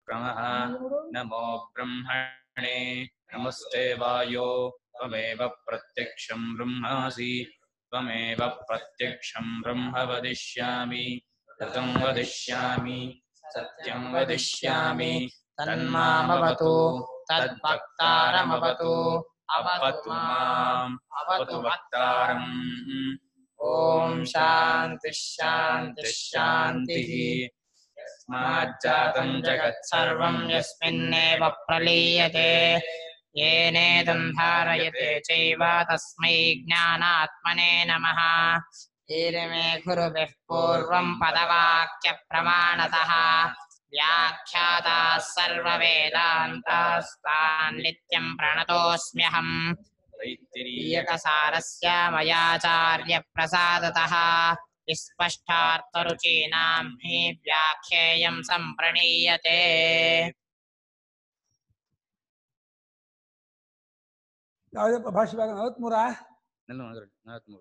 क्रमः नमो ब्रह्मणे नमस्ते वायो त्वमेव प्रत्यक्षं ब्रह्मासि त्वमेव प्रत्यक्षं ब्रह्म वदिष्यामि ऋतं वदिष्यामि सत्यं वदिष्यामि तन्मामवतु तद्भक्तारमवतु अवतु माम् अवतु वक्तारम् ॐ शान्तिः शान्तिः शान्तिः यस्माज्जातं जगत् सर्वं यस्मिन्नेव प्रलीयते येनेदं धारयते चैव तस्मै ज्ञानात्मने नमः ईरिमे गुरुभिः पूर्वं पदवाक्यप्रमाणतः व्याख्याताः सर्ववेदान्तास्तान् नित्यं प्रणतोऽस्म्यहम् प्रियकसारस्य मयाचार्यप्रसादतः स्पष्टार्थरुचीनां हि व्याख्येयं सम्प्रणीयते ಯಾವುದಪ್ಪ ಭಾಷೆ ಭಾಗ ನಲವತ್ಮೂರ ನಲವತ್ಮೂರು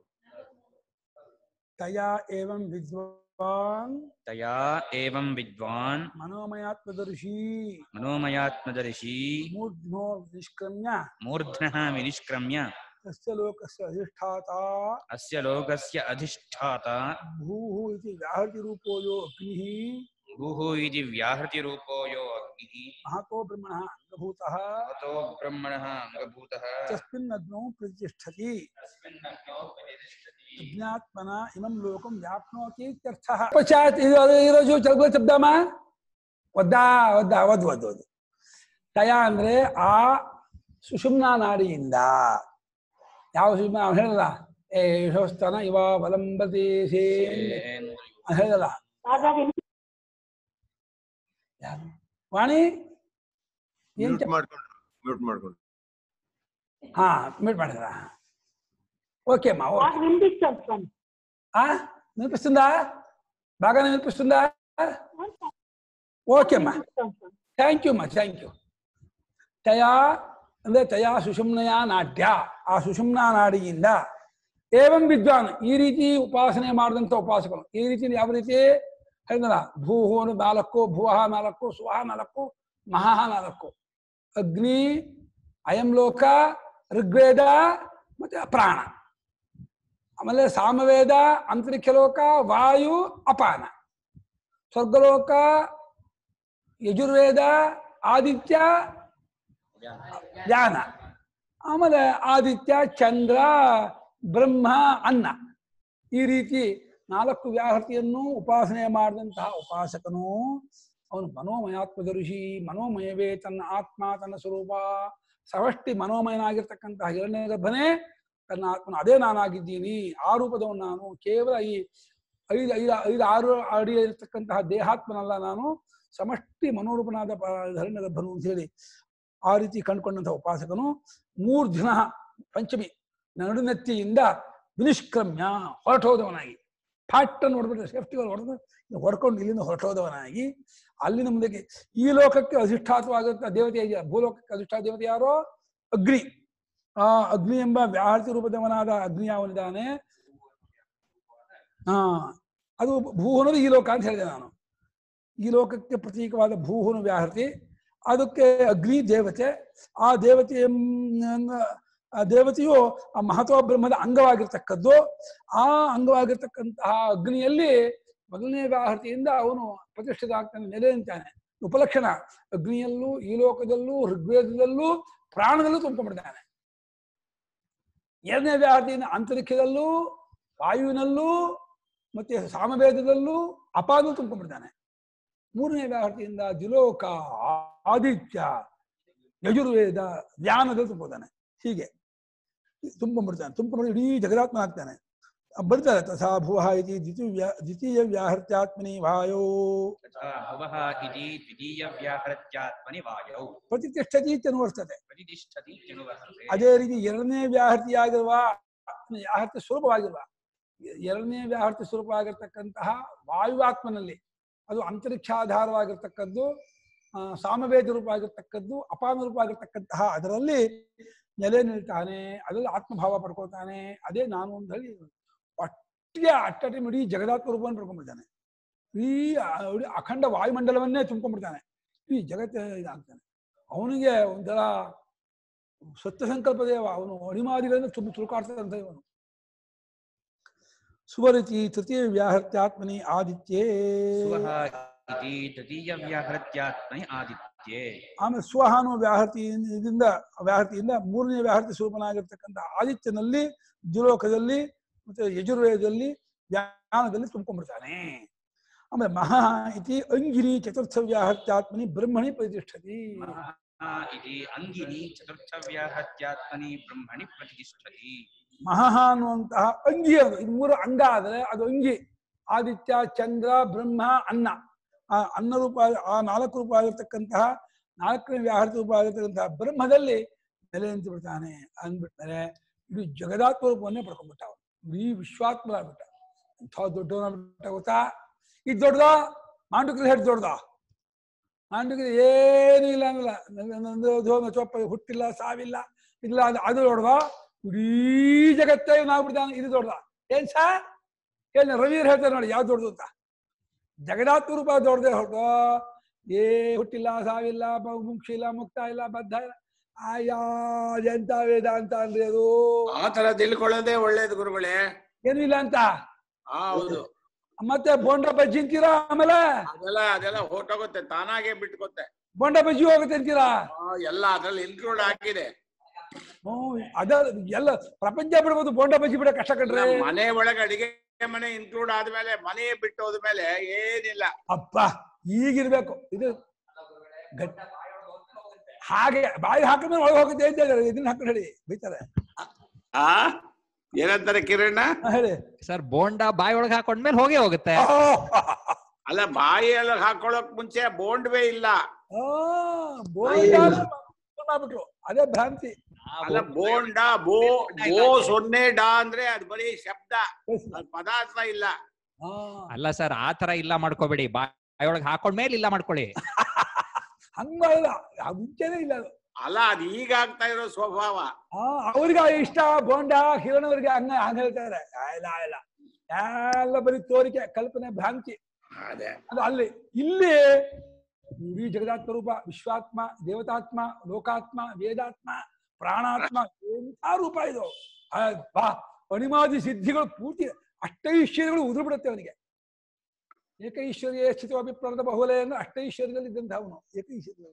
ತಯಾ ಏವಂ ವಿದ್ವಾನ್ तया एवं विद्वान् ಮನೋಮಯಾತ್ಮದರ್ಶಿ मनोमयात्मदर्शी ಮೂರ್ಧ್ನೋ ನಿಷ್ಕ್ರಮ್ಯ मूर्ध्नः विनिष्क्रम्य ತಸ್ಯ ಲೋಕಸ್ಯ ಅಧಿಷ್ಠಾತ अस्य लोकस्य अधिष्ठाता ಭೂಃ ಇತಿ ವ್ಯಾಹೃತಿ ರೂಪೋಯೋ ಅಗ್ನಿಃ भूः इति व्याहृतिरूपो यो अग्निः ಮಹತೋ ಬ್ರಹ್ಮಣಃ ಅಂಗಭೂತಃ अतो ब्रह्मणः अङ्गभूतः ತಸ್ಮಿನ್ ಅಗ್ನೌ ಪ್ರತಿಷ್ಠತಿ ಅಜ್ಞಾತ್ಮನ ಇಮಂ ಲೋಕಂ ವ್ಯಾಪ್ನೋತಿ ಇತ್ಯರ್ಥಃ ಪಶ್ಚಾತ್ ಇದು ಅದು ಈರೋಜು ಚಲಗುವ ಶಬ್ದಮ್ಮ ಒದ್ದಾ ಒದ್ದ ಒದ್ದು ಒದ್ದು ಒದ್ದು ತಯ ಅಂದ್ರೆ ಆ ಸುಷುಮ್ನಾ ನಾಡಿಯಿಂದ ಯಾವ ಸುಷುಮ್ನ ಅವ್ನು ಹೇಳಲ್ಲ ಏ ಯಶೋಸ್ತನ ಇವ ಅವಲಂಬತಿ ಸೇ ಅವ್ನು ಹೇಳಲ್ಲ ಯಾರು ವಾಣಿ ಏನ್ ಮ್ಯೂಟ್ ಚ- ಮಾಡ್ಕೊಂಡು ಮ್ಯೂಟ್ ಮಾಡ್ಕೊಂಡು ಹಾ ಮ್ಯೂಟ್ ಮಾಡಿದ್ರ ఓకే అమ్మా ఓకే నాకు వినిపిస్తుంది స్వామి ఆ, వినిపిస్తుందా బాగానే వినిపిస్తుందా ఓకే అమ్మా వినిపిస్తుంది స్వామి థ్యాంక్ యూ అమ్మా థ్యాంక్ యూ ತಯಾ ಅಂದ್ರೆ ತಯಾ ಸುಷುಮ್ನಯ ನಾಟ್ಯ ಆ ಸುಷುಮ್ನಾ ನಾಡಿಯಿಂದ ಏವಂ ವಿದ್ವಾನ್ ಈ ರೀತಿ ಉಪಾಸನೆ ಮಾಡಿದಂಥ ಉಪಾಸಕರು ಈ ರೀತಿ ಯಾವ ರೀತಿ ಹೇಳಿದಲ್ಲ ಭೂಹೋನು ನಾಲ್ಕು ಭುವಃ ನಾಲ್ಕು ಸುವಹ ನಾಲ್ಕು ಮಹಃ ನಾಲ್ಕು ಅಗ್ನಿ ಅಯಂ ಲೋಕ ಋಗ್ವೇದ ಮತ್ತೆ ಪ್ರಾಣ ಆಮೇಲೆ ಸಾಮವೇದ ಅಂತರಿಕ್ಷ ಲೋಕ ವಾಯು ಅಪಾನ ಸ್ವರ್ಗಲೋಕ ಯಜುರ್ವೇದ ಆದಿತ್ಯ ಧ್ಯಾನ ಆಮೇಲೆ ಆದಿತ್ಯ ಚಂದ್ರ ಬ್ರಹ್ಮ ಅನ್ನ ಈ ರೀತಿ ನಾಲ್ಕು ವ್ಯಾಹೃತಿಯನ್ನು ಉಪಾಸನೆ ಮಾಡಿದಂತಹ ಉಪಾಸಕನು ಅವನು ಮನೋಮಯಾತ್ಮದ ಋಷಿ ಮನೋಮಯವೇ ತನ್ನ ಆತ್ಮ ತನ್ನ ಸ್ವರೂಪ ಸಮಷ್ಟಿ ಮನೋಮಯನಾಗಿರ್ತಕ್ಕಂತಹ ಹಿರಣ್ಯ ಗರ್ಭನೇ ತನ್ನ ಆತ್ಮನ ಅದೇ ನಾನಾಗಿದ್ದೀನಿ ಆ ರೂಪದವನು ನಾನು ಕೇವಲ ಈ ಐದು ಐದು ಐದು ಆರು ಅಡಿ ಇರತಕ್ಕಂತಹ ದೇಹಾತ್ಮನಲ್ಲ ನಾನು ಸಮಷ್ಟಿ ಮನೋರೂಪನಾದ ಪ- ಹಿರಣ್ಯ ಗರ್ಭನು ಅಂತ ಹೇಳಿ ಆ ರೀತಿ ಕಂಡುಕೊಂಡಂತಹ ಉಪಾಸಕನು ಮೂರು ದಿನ ಪಂಚಮಿ ನಡುನೆತ್ತಿಯಿಂದ ವಿನಿಷ್ಕ್ರಮ್ಯ ಹೊರಟೋದವನಾಗಿ ಫಾಟ್ ಅನ್ನು ಹೊಡೆದ್ಬಿಟ್ರೆ ಸೇಫ್ಟಿ ಹೊಡೆದು ಹೊಡ್ಕೊಂಡು ಇಲ್ಲಿಂದ ಹೊರಟೋದವನಾಗಿ ಅಲ್ಲಿನ ಮುಂದಕ್ಕೆ ಈ ಲೋಕಕ್ಕೆ ಅಧಿಷ್ಠಾತವಾಗಿರುತ್ತ ದೇವತೆ ಇದೆಯಾ ಭೂಲೋಕಕ್ಕೆ ಅಧಿಷ್ಠಾತ ದೇವತೆ ಯಾರೋ ಅಗ್ನಿ ಆ ಅಗ್ನಿ ಎಂಬ ವ್ಯಾಹೃತಿ ರೂಪದವನಾದ ಅಗ್ನಿ ಅವನಿದ್ದಾನೆ ಹಾ ಅದು ಭೂಹನದು ಈ ಲೋಕ ಅಂತ ಹೇಳಿದೆ ನಾನು ಈ ಲೋಕಕ್ಕೆ ಪ್ರತೀಕವಾದ ಭೂಹನು ವ್ಯಾಹೃತಿ ಅದಕ್ಕೆ ಅಗ್ನಿ ದೇವತೆ ಆ ದೇವತೆ ಆ ದೇವತೆಯು ಆ ಮಹತ್ವ ಬ್ರಹ್ಮದ ಅಂಗವಾಗಿರ್ತಕ್ಕದ್ದು ಆ ಅಂಗವಾಗಿರ್ತಕ್ಕಂತಹ ಅಗ್ನಿಯಲ್ಲಿ ಮೊದಲನೇ ವ್ಯಾಹೃತಿಯಿಂದ ಅವನು ಪ್ರತಿಷ್ಠಿತ ಆಗ್ತಾನೆ ನೆಲೆ ನಿಂತಾನೆ ಉಪಲಕ್ಷಣ ಅಗ್ನಿಯಲ್ಲೂ ಈ ಲೋಕದಲ್ಲೂ ಋಗ್ವೇದದಲ್ಲೂ ಪ್ರಾಣದಲ್ಲೂ ತುಂಬಿಕೊಂಡಿದ್ದಾನೆ ಎರಡನೇ ವ್ಯಾಹೃತಿಯಿಂದ ಅಂತರಿಕ್ಷದಲ್ಲೂ ವಾಯುವಿನಲ್ಲೂ ಮತ್ತೆ ಸಾಮವೇದದಲ್ಲೂ ಅಪಾದಲ್ಲೂ ತುಂಬಿಕೊಂಡಿದ್ದಾನೆ ಮೂರನೇ ವ್ಯಾಹೃತಿಯಿಂದ ದಿಲೋಕ ಆದಿತ್ಯ ಯಜುರ್ವೇದ ಧ್ಯಾನದಲ್ಲಿ ತುಂಬಿದ್ದಾನೆ ಹೀಗೆ ತುಂಬಿಡ್ತಾನೆ ತುಂಬಿಕೊಂಡು ಇಡೀ ಜಗದಾತ್ಮ ಆಗ್ತಾನೆ ಬರ್ತಾರೆ ತಥಾ ಭುವಃ ಇತಿ ದ್ವಿತೀಯ ದ್ವಿತೀಯ ವ್ಯಾಹೃತ್ಯಾತ್ಮನಿ ವಾಯೋ तथा भुवः इति द्वितीयव्याहृत्यात्मनि वायौ ಪ್ರತಿಷ್ಠತಿ ಅನುವರ್ತದೆ प्रतिष्ठति इत्यनुवर्तते ಅದೇ ರೀತಿ ಎರಡನೇ ವ್ಯಾಹೃತಿಯಾಗಿರುವ ವ್ಯಾಹೃತಿ ಸ್ವರೂಪವಾಗಿರುವ ಎರಡನೇ ವ್ಯಾಹೃತಿ ಸ್ವರೂಪ ಆಗಿರ್ತಕ್ಕಂತಹ ವಾಯುವಾತ್ಮನಲ್ಲಿ ಅದು ಅಂತರಿಕ್ಷಾಧಾರವಾಗಿರ್ತಕ್ಕದ್ದು ಆ, ಸಾಮವೇದ ರೂಪ ಆಗಿರ್ತಕ್ಕದ್ದು ಅಪಾನ ರೂಪ ಆಗಿರ್ತಕ್ಕಂತಹ ಅದರಲ್ಲಿ ನೆಲೆ ನಿಲ್ತಾನೆ ಅದರಲ್ಲಿ ಆತ್ಮಭಾವ ಪಡ್ಕೊಳ್ತಾನೆ ಅದೇ ನಾನು ಅಂತ ಹೇಳಿ ಒಟ್ಟಿಗೆ ಅಟ್ಟಟಿ ಇಡೀ ಜಗದಾತ್ಮ ರೂಪವನ್ನು ಪಡ್ಕೊಂಡ್ಬಿಡ್ತಾನೆ ಈ ಆ, ಇಡೀ ಅಖಂಡ ವಾಯುಮಂಡಲವನ್ನೇ ತುಂಬ್ಕೊಂಡ್ಬಿಡ್ತಾನೆ ಈ ಜಗತ್ತ ಇದಾಗ್ತಾನೆ ಅವನಿಗೆ ಒಂಥರ ಸತ್ಯ ಸಂಕಲ್ಪ ದೇವ ಅವನು ಅಣಿಮಾದಿಗಳಿಂದ ತುಂಬ ತುಳುಕಾಡ್ತಾನಂತ ಇವನು ಸುವರಿತಿ ತೃತೀಯ ವ್ಯಾಹತ್ಯಾತ್ಮನಿ ಆದಿತ್ಯೇ ಸ್ವಹ ಇತಿ ತೃತೀಯ ವ್ಯಾಹೃತ್ಯಾತ್ಮನಿ ಆದಿತ್ಯೆ ಆಮೇಲೆ ಸ್ವಹ ಅನ್ನೋ ವ್ಯಾಹೃತಿಯಿಂದ ವ್ಯಾಹೃತಿಯಿಂದ ಮೂರನೇ ವ್ಯಾಹೃತಿ ಸ್ವರೂಪನಾಗಿರ್ತಕ್ಕಂಥ ಆದಿತ್ಯನಲ್ಲಿ ದ್ಯುಲೋಕದಲ್ಲಿ ಮತ್ತೆ ಯಜುರ್ವೇದದಲ್ಲಿ ಜ್ಞಾನದಲ್ಲಿ ತುಂಬಿಕೊಂಡ್ಬಿಡ್ತಾನೆ ಆಮೇಲೆ ಮಹಾ ಇತಿ ಅಂಗಿನಿ ಚತುರ್ಥ ವ್ಯಾಹತ್ಯಾತ್ಮನಿ ಬ್ರಹ್ಮಣಿ ಪ್ರತಿಷ್ಠತಿ ಮಹಾ ಇತಿ ಅಂಗಿನಿ ಚತುರ್ಥ ವ್ಯಾಹತ್ಯಾತ್ಮನಿ ಬ್ರಹ್ಮಣಿ ಪ್ರತಿಷ್ಠತಿ ಮಹಾ ಅನ್ನುವಂತಹ ಅಂಗಿ ಅದು ಇದು ಮೂರು ಅಂಗ ಆದರೆ ಅದು ಅಂಗಿ ಆದಿತ್ಯ ಚಂದ್ರ ಬ್ರಹ್ಮ ಅನ್ನ ಆ ಅನ್ನ ರೂಪ ಆ ನಾಲ್ಕು ರೂಪ ಆಗಿರ್ತಕ್ಕಂತಹ ನಾಲ್ಕನೇ ವ್ಯಾಹೃತ ರೂಪ ಆಗಿರ್ತಕ್ಕಂತಹ ಬ್ರಹ್ಮದಲ್ಲಿ ನೆಲೆ ನಿಂತು ಬಿಡ್ತಾನೆ ಅಂದ್ಬಿಟ್ಮೇಲೆ ಇಡೀ ಜಗದಾತ್ಮ ರೂಪವನ್ನೇ ಪಡ್ಕೊಂಡ್ಬಿಟ್ಟ ಅವನು ಇಡೀ ವಿಶ್ವಾತ್ಮ ಆಗ್ಬಿಟ್ಟ ಇಂಥ ದೊಡ್ಡವನಾಗ್ಬಿಟ್ಟ ಗೊತ್ತಾ ಇದು ದೊಡ್ಡದ ಮಾಂಡುಕ್ರ ಹೇಳಿ ದೊಡ್ಡದ ಮಾಂಡುಕ್ರ ಏನೂ ಇಲ್ಲ ಅನ್ನಲ್ಲ ನನ್ನ- ನಂದು ಧೋಮ ಚೊಪ್ಪ ಹುಟ್ಟಿಲ್ಲ ಸಾವಿಲ್ಲ ಇಲ್ಲ ಅದು ಅದು ದೊಡ್ಡದ ಇಡೀ ಜಗತ್ತೇ ನಾಗ್ಬಿಡ್ತಾನೆ ಇದು ದೊಡ್ಡದ ಏನ್ ಸಾ ಹೇಳಿ ರವೀರ್ ಹೇಳ್ತಾರೆ ನೋಡಿ ಯಾವ್ದು ದೊಡ್ಡದು ಅಂತ ಜಗದಾತ್ಮ ರೂಪ ದೊಡ್ಡದೇ ಹೊರಟು ಏ ಹುಟ್ಟಿಲ್ಲ ಸಾವಿಲ್ಲ ಮ- ಮುಕ್ಷ ಇಲ್ಲ ಮುಕ್ತ ಇಲ್ಲ ಬದ್ಧ ಇಲ್ಲ ಆಯಾ ಎಂತ ವೇದಾಂತ ಅಂದ್ರೆ ಅದು ಆ ತರ ತಿಳ್ಕೊಳ್ಳೋದೇ ಒಳ್ಳೇದು ಗುರುಗಳೇ ಏನೂ ಇಲ್ಲ ಅಂತ ಆ ಹೌದು ಮತ್ತೆ ಬೋಂಡ ಬಜ್ಜಿ ಅಂತೀರಾ ಆಮೇಲೆ ಅದೆಲ್ಲ ಅದೆಲ್ಲ ಹೊರ್ಟೋಗುತ್ತೆ ತಾನಾಗೆ ಬಿಟ್ಕೊತ್ತೆ ಬೋಂಡ ಬಜ್ಜಿ ಹೋಗುತ್ತೆ ಅಂತೀರಾ ಆ, ಎಲ್ಲ ಅದ್ರಲ್ಲಿ ಇನ್ಕ್ಲೂಡ್ ಆಗಿದೆ ಹ್ಮ್ ಅದ ಎಲ್ಲ ಪ್ರಪಂಚ ಬಿಡ್ಬೋದು ಬೋಂಡ ಬಜ್ಜಿ ಬಿಡ ಕಷ್ಟ ಕಣ್ರಿ ನಮ್ಮ ಮನೆ ಒಳಗೆ ಅಡಿಗೆ ಮನೆ ಇನ್ಕ್ಲೂಡ್ ಆದ್ಮೇಲೆ ಮನೆ ಬಿಟ್ಟು ಹೋದ್ಮೇಲೆ ಏನಿಲ್ಲ ಅಪ್ಪ ಈಗಿರ್ಬೇಕು ಇದು ಗಟ್- ಹಾಗೆ ಬಾಯಿ ಹಾಕಿದ್ರೆ ಒಳಗೆ ಹೋಗುತ್ತೆ ಅಂತ ಹೇಳಿದ್ರೆ ಇದನ್ನ ಹಾಕೊಂಡು ಹೇಳಿ ಬೈತಾರೆ ಆ ಏನಂತಾರೆ ಕಿರಣ ಹಾ, ಹೇಳಿ ಸರ್ ಬೋಂಡ ಬಾಯಿ ಒಳಗೆ ಹಾಕೊಂಡ್ಮೇಲೆ ಹೋಗೇ ಹೋಗುತ್ತೆ ಆ, ಅಲ್ಲ ಬಾಯಿಯಲ್ಲಿ ಹಾಕೊಳಕ್ ಮುಂಚೆ ಬೋಂಡ್ವೇ ಇಲ್ಲ ಆ, ಬೋಂಡ ಮಾಡ್ಬಿಟ್ರು ಅದೇ ಭ್ರಾಂತಿ ಅಲ್ಲ ಬೋಂಡ ಬೋ ಬೋ ಸೊನ್ನೆ ಡಾ ಅಂದ್ರೆ ಅದು ಬರೀ ಶಬ್ದ ಅದ್ ಪದಾರ್ಥ ಇಲ್ಲ ಆ, ಅಲ್ಲ ಸರ್ ಆ ತರ ಇಲ್ಲ ಮಾಡ್ಕೋಬೇಡಿ ಬಾಯಿ ಒಳಗೆ ಹಾಕೊಂಡ್ಮೇಲೆ ಇಲ್ಲ ಮಾಡ್ಕೊಳ್ಳಿ ಹಂಗ್ ಮಾಡಲ್ಲ ಆ ಮುಂಚೆನೇ ಇಲ್ಲ ಅದು ಅಲ್ಲ ಅದ್ ಈಗ ಆಗ್ತಾ ಇರೋ ಸ್ವಭಾವ ಆ, ಅವ್ರಿಗೆ ಇಷ್ಟ ಬೋಂಡ ಕಿರಣ್ ಅವ್ರಿಗೆ ಹಂಗ ಹಂಗ ಹೇಳ್ತಾರೆ ಆ, ಇಲ್ಲ ಇಲ್ಲ ಎಲ್ಲ ಬರೀ ತೋರಿಕೆ ಕಲ್ಪನೆ ಭ್ರಾಂತಿ ಅದೇ ಅದು ಅಲ್ಲಿ ಇಲ್ಲಿ ಇಡೀ ಜಗದಾತ್ಮ ರೂಪ ವಿಶ್ವಾತ್ಮ ದೇವತಾತ್ಮ ಲೋಕಾತ್ಮ ವೇದಾತ್ಮ ಪ್ರಾಣಾತ್ಮ ಎಂಥ ರೂಪ ಇದು ಆ, ಬಾ ಅಣಿಮಾದಿ ಸಿದ್ಧಿಗಳು ಪೂರ್ತಿ ಅಷ್ಟೈಶ್ವರ್ಯಗಳು ಉದುರು ಬಿಡುತ್ತೆ ಅವನಿಗೆ ಏಕೈಶ್ವರ್ಯ ಸ್ಥಿತವಾಗಿ ಬಹುಲೆ ಅಂದ್ರೆ ಅಷ್ಟೈಶ್ವರ್ಯದಲ್ಲಿ ಇದ್ದಂಥವನು ಏಕೈಶ್ವರ್ಯ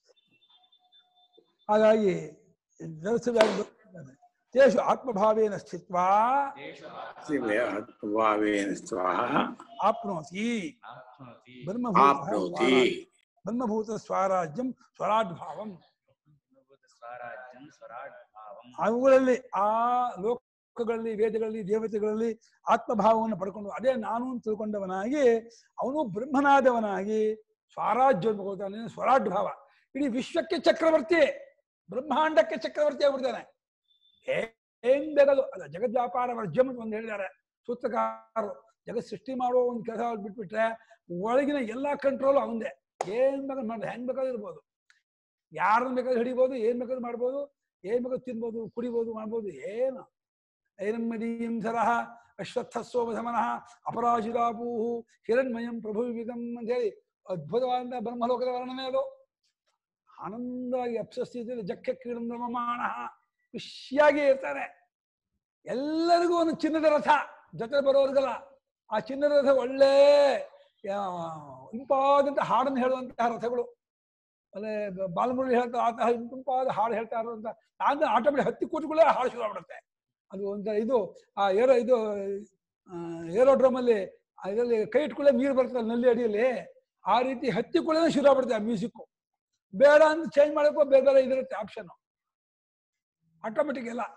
ಹಾಗಾಗಿ ನರಸಿಂಹ ತೇಷು ಆತ್ಮಭಾವೇನ ಸ್ಥಿತ್ವಾ ಭಾವೇನ ಸ್ವಾಹ ಆಪ್ನೋತಿ ಆಪ್ನೋತಿ ಬ್ರಹ್ಮಭೂತ ಆಪ್ನೋತಿ ಬ್ರಹ್ಮಭೂತ ಸ್ವರಾಜ್ಯಂ ಸ್ವರಾಡ್ಭಾವಂ ಸ್ವರಾಜ್ಯಂ ಸ್ವರಾಟ್ ಭಾವಂ ಅವುಗಳಲ್ಲಿ ಆ ಲೋಕಗಳಲ್ಲಿ ವೇದಗಳಲ್ಲಿ ದೇವತೆಗಳಲ್ಲಿ ಆತ್ಮಭಾವವನ್ನು ಪಡ್ಕೊಂಡು ಅದೇ ನಾನು ಅಂತ ತಿಳ್ಕೊಂಡವನಾಗಿ ಅವನು ಬ್ರಹ್ಮನಾದವನಾಗಿ ಸ್ವರಾಜ್ಯವನ್ನು ಪಡ್ಕೊಳ್ತಾನೆ ಸ್ವರಾಟ್ ಭಾವ ಇಡೀ ವಿಶ್ವಕ್ಕೆ ಚಕ್ರವರ್ತಿ ಬ್ರಹ್ಮಾಂಡಕ್ಕೆ ಚಕ್ರವರ್ತಿ ಆಗ್ಬಿಡ್ತಾನೆ ಹೇ- ಏನ್ ಬೇಕಾದ್ರು ಅದ ಜಗದ್ ವ್ಯಾಪಾರ ವರ್ಜ್ಯಂ ಅಂತ ಒಂದು ಹೇಳಿದ್ದಾರೆ ಸೂತ್ರಕಾರರು ಜಗತ್ ಸೃಷ್ಟಿ ಮಾಡುವ ಒಂದು ಕೆಲಸ ಬಿಟ್ಬಿಟ್ರೆ ಒಳಗಿನ ಎಲ್ಲಾ ಕಂಟ್ರೋಲ್ ಅವಂದೇ ಏನ್ ಬೇಕಾದ್ರೂ ಮಾಡ್ಬೋದು ಹೆಂಗ್ ಬೇಕಾದ್ರೂ ಇರ್ಬೋದು ಯಾರನ್ನ ಬೇಕಾದ್ರೂ ಹಿಡಿಬೋದು ಏನ್ ಬೇಕಾದ್ರೂ ಮಾಡ್ಬೋದು ಏನ್ ಬೇಕಾದ್ರೂ ತಿನ್ಬೋದು ಕುಡಿಬೋದು ಮಾಡ್ಬೋದು ಏನು ಐರಮ್ಮದೀಯಂ ಸರಹ ಅಶ್ವತ್ಥಸ್ವಮನಃ ಅಪರಾಜಿತಾಪೂಹು ಹಿರಣ್ಮಯಂ ಪ್ರಭುವಿದಂ ಅಂತ ಹೇಳಿ ಅದ್ಭುತವಾದ ಬ್ರಹ್ಮಲೋಕದ ವರ್ಣನೆ ಅದು ಆನಂದವಾಗಿ ಅಪ್ಸಸ್ಥಿತಿಯಲ್ಲಿ ಜಕ್ಕೆ ಕ್ರೀಡಂ ಬ್ರಹ್ಮಮಾಣ ಖುಷಿಯಾಗಿ ಇರ್ತಾನೆ ಎಲ್ಲರಿಗೂ ಒಂದು ಚಿನ್ನದ ರಥ ಜೊತೆ ಬರೋರ್ಗಲ್ಲ ಆ ಚಿನ್ನದ ರಥ ಒಳ್ಳೆ ಆ, ಇಂಪಾದಂತ ಹಾಡನ್ನು ಹೇಳುವಂತಹ ರಥಗಳು ಅಲ್ಲೇ ಬ- ಬಾಲಮುರಳಿ ಹೇಳ್ತಾ ಆತ ಇಂಪಾದ ಹಾಡು ಹೇಳ್ತಾ ಇರುವಂತ ನಾನು ಆಟೋಮೆಟಿಕ್ ಹತ್ತಿ ಕೂತ್ಕೊಳ್ಳೆ ಹಾಡು ಶುರು ಆಗ್ಬಿಡುತ್ತೆ ಅದು ಒಂಥರ ಇದು ಆ ಏರೋ ಇದು ಏರೋಡ್ರಮ್ ಅಲ್ಲಿ ಇದರಲ್ಲಿ ಕೈ ಇಟ್ಕೊಳ್ಳೆ ನೀರು ಬರ್ತದೆ ನಲ್ಲಿ ಅಡಿಯಲ್ಲಿ ಆ ರೀತಿ ಹತ್ತಿ ಕೂಡ ಶುರು ಆಗ್ಬಿಡುತ್ತೆ ಆ ಮ್ಯೂಸಿಕ್ ಬೇಡ ಅಂತ ಚೇಂಜ್ ಮಾಡಕ್ಕೋ ಬೇರೆ ಬೇರೆ ಇದಿರುತ್ತೆ ಆಪ್ಷನ್ ಆಟೋಮೆಟಿಕ್ ಎಲ್ಲ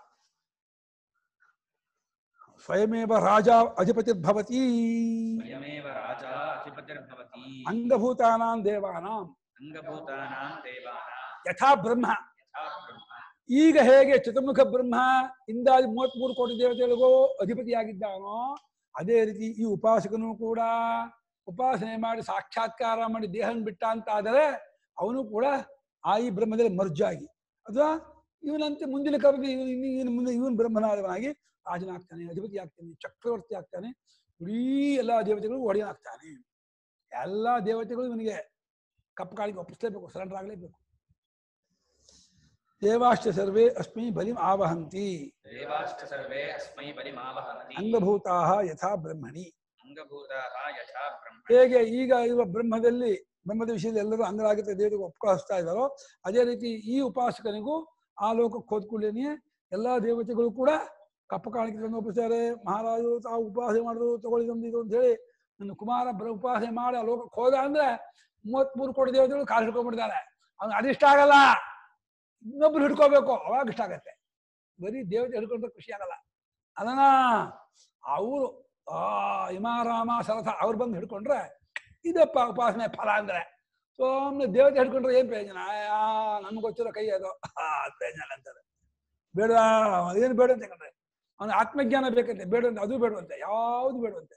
ಸ್ವಯಮೇವ ರಾಜ ಅಧಿಪತಿರ್ಭವತಿ ಸ್ವಯಮೇವ ರಾಜ ಅಧಿಪತಿರ್ಭವತಿ ಅಂಗಭೂತಾನಾಂ ದೇವಾನಾಂ ಅಂಗಭೂತಾನಾಂ ದೇವಾನಾಂ ಯಥಾ ಬ್ರಹ್ಮ ಯಥಾ ಬ್ರಹ್ಮ ಈಗ ಹೇಗೆ ಚತುರ್ಮುಖ ಬ್ರಹ್ಮ ಇಂದಾಜ್ ಮೂವತ್ಮೂರು ಕೋಟಿ ದೇವತೆಗಳಿಗೂ ಅಧಿಪತಿಯಾಗಿದ್ದಾನೋ ಅದೇ ರೀತಿ ಈ ಉಪಾಸಕನು ಕೂಡ ಉಪಾಸನೆ ಮಾಡಿ ಸಾಕ್ಷಾತ್ಕಾರ ಮಾಡಿ ದೇಹನ್ ಬಿಟ್ಟ ಅಂತ ಆದರೆ ಅವನು ಕೂಡ ಆ ಈ ಬ್ರಹ್ಮದಲ್ಲಿ ಮರ್ಜಾಗಿ ಅಥವಾ ಇವನಂತೆ ಮುಂದಿನ ಕಾಲದಲ್ಲಿ ಇವನು ಇನ್ನು ಇನ್ನು ಮುಂದೆ ಇವನು ಬ್ರಹ್ಮನಾದವನಾಗಿ ರಾಜನಾಗ್ತಾನೆ ಅಧಿಪತಿ ಆಗ್ತಾನೆ ಚಕ್ರವರ್ತಿ ಆಗ್ತಾನೆ ಇಡೀ ಎಲ್ಲಾ ದೇವತೆಗಳು ಒಡೆಯನಾಗ್ತಾನೆ ಎಲ್ಲಾ ದೇವತೆಗಳು ಇವನಿಗೆ ಕಪ್ಪು ಕಾಳಿಗೆ ಒಪ್ಪಿಸ್ಲೇಬೇಕು ಸರೆಂಡರ್ ಆಗಲೇಬೇಕು ದೇವಾಶ್ಚ ಸರ್ವೇ ಅಸ್ಮೈ ಬಲಿಂ ಆವಹಂತಿ ದೇವಾಶ್ಚ ಸರ್ವೇ ಅಸ್ಮೈ ಬಲಿಮಾವಹಂತಿ ಅಂಗಭೂತಾ ಯಥಾ ಬ್ರಹ್ಮಣಿ ಅಂಗಭೂತಾಃ ಯಥಾ ಬ್ರಹ್ಮ ಹೇಗೆ ಈಗ ಇರುವ ಬ್ರಹ್ಮದಲ್ಲಿ ಬ್ರಹ್ಮದ ವಿಷಯದಲ್ಲಿ ಎಲ್ಲರೂ ಅಂಗರಾಗಿದ್ದ ದೇವರಿಗೆ ಒಪ್ಪಿಸ್ತಾ ಇದ್ದಾರೋ ಅದೇ ರೀತಿ ಈ ಉಪಾಸಕನಿಗೂ ಆ ಲೋಕಕ್ಕೆ ಹೋದ್ಕೊಳ್ಳೇನೆ ಎಲ್ಲಾ ದೇವತೆಗಳು ಕೂಡ ಕಪ್ಪ ಕಾಣಿಕೆ ತಂದು ಒಪ್ಪಿಸ್ತಾರೆ ಮಹಾರಾಜರು ತಾವು ಉಪಾಸನೆ ಮಾಡಿದ್ರು ತಗೊಳ್ಳಿ ತಂದು ಇದು ಅಂತ ಹೇಳಿ ನನ್ನ ಕುಮಾರ ಬ್ರ ಉಪಾಸನೆ ಮಾಡಿ ಆ ಲೋಕಕ್ಕೆ ಹೋದ ಅಂದ್ರೆ ಮೂವತ್ಮೂರು ಕೋಟಿ ದೇವತೆಗಳು ಕಾಲು ಹಿಡ್ಕೊಂಡ್ಬಿಡ್ತಾರೆ ಅವ್ನು ಅದಿಷ್ಟ ಆಗಲ್ಲ ಇನ್ನೊಬ್ರು ಹಿಡ್ಕೋಬೇಕು ಅವಾಗ ಇಷ್ಟ ಆಗತ್ತೆ ಬರೀ ದೇವತೆ ಹಿಡ್ಕೊಂಡ್ರೆ ಖುಷಿ ಆಗಲ್ಲ ಅದನ್ನ ಅವರು ಆ ಹಿಮಾರಾಮ ಸರಥ ಅವ್ರು ಬಂದು ಹಿಡ್ಕೊಂಡ್ರೆ ಇದಪ್ಪ ಉಪಾಸನೆ ಫಲ ಅಂದ್ರೆ ಸೋಮ್ನೆ ದೇವತೆ ಹಿಡ್ಕೊಂಡ್ರೆ ಏನ್ ಪ್ರಯೋಜನ ಆ ನಮ್ಗೆ ಗೊತ್ತಿರೋ ಕೈ ಅದು ಆ, ಅದ್ ಪ್ರಯೋಜನ ಇಲ್ಲ ಅಂತಾರೆ ಬೇಡ ಏನು ಬೇಡ ಅಂತ ಕಂಡ್ರೆ ಅವನ ಆತ್ಮಜ್ಞಾನ ಬೇಕಂತೆ ಬೇಡಂತೆ ಅದು ಬೇಡವಂತೆ ಯಾವುದು ಬೇಡವಂತೆ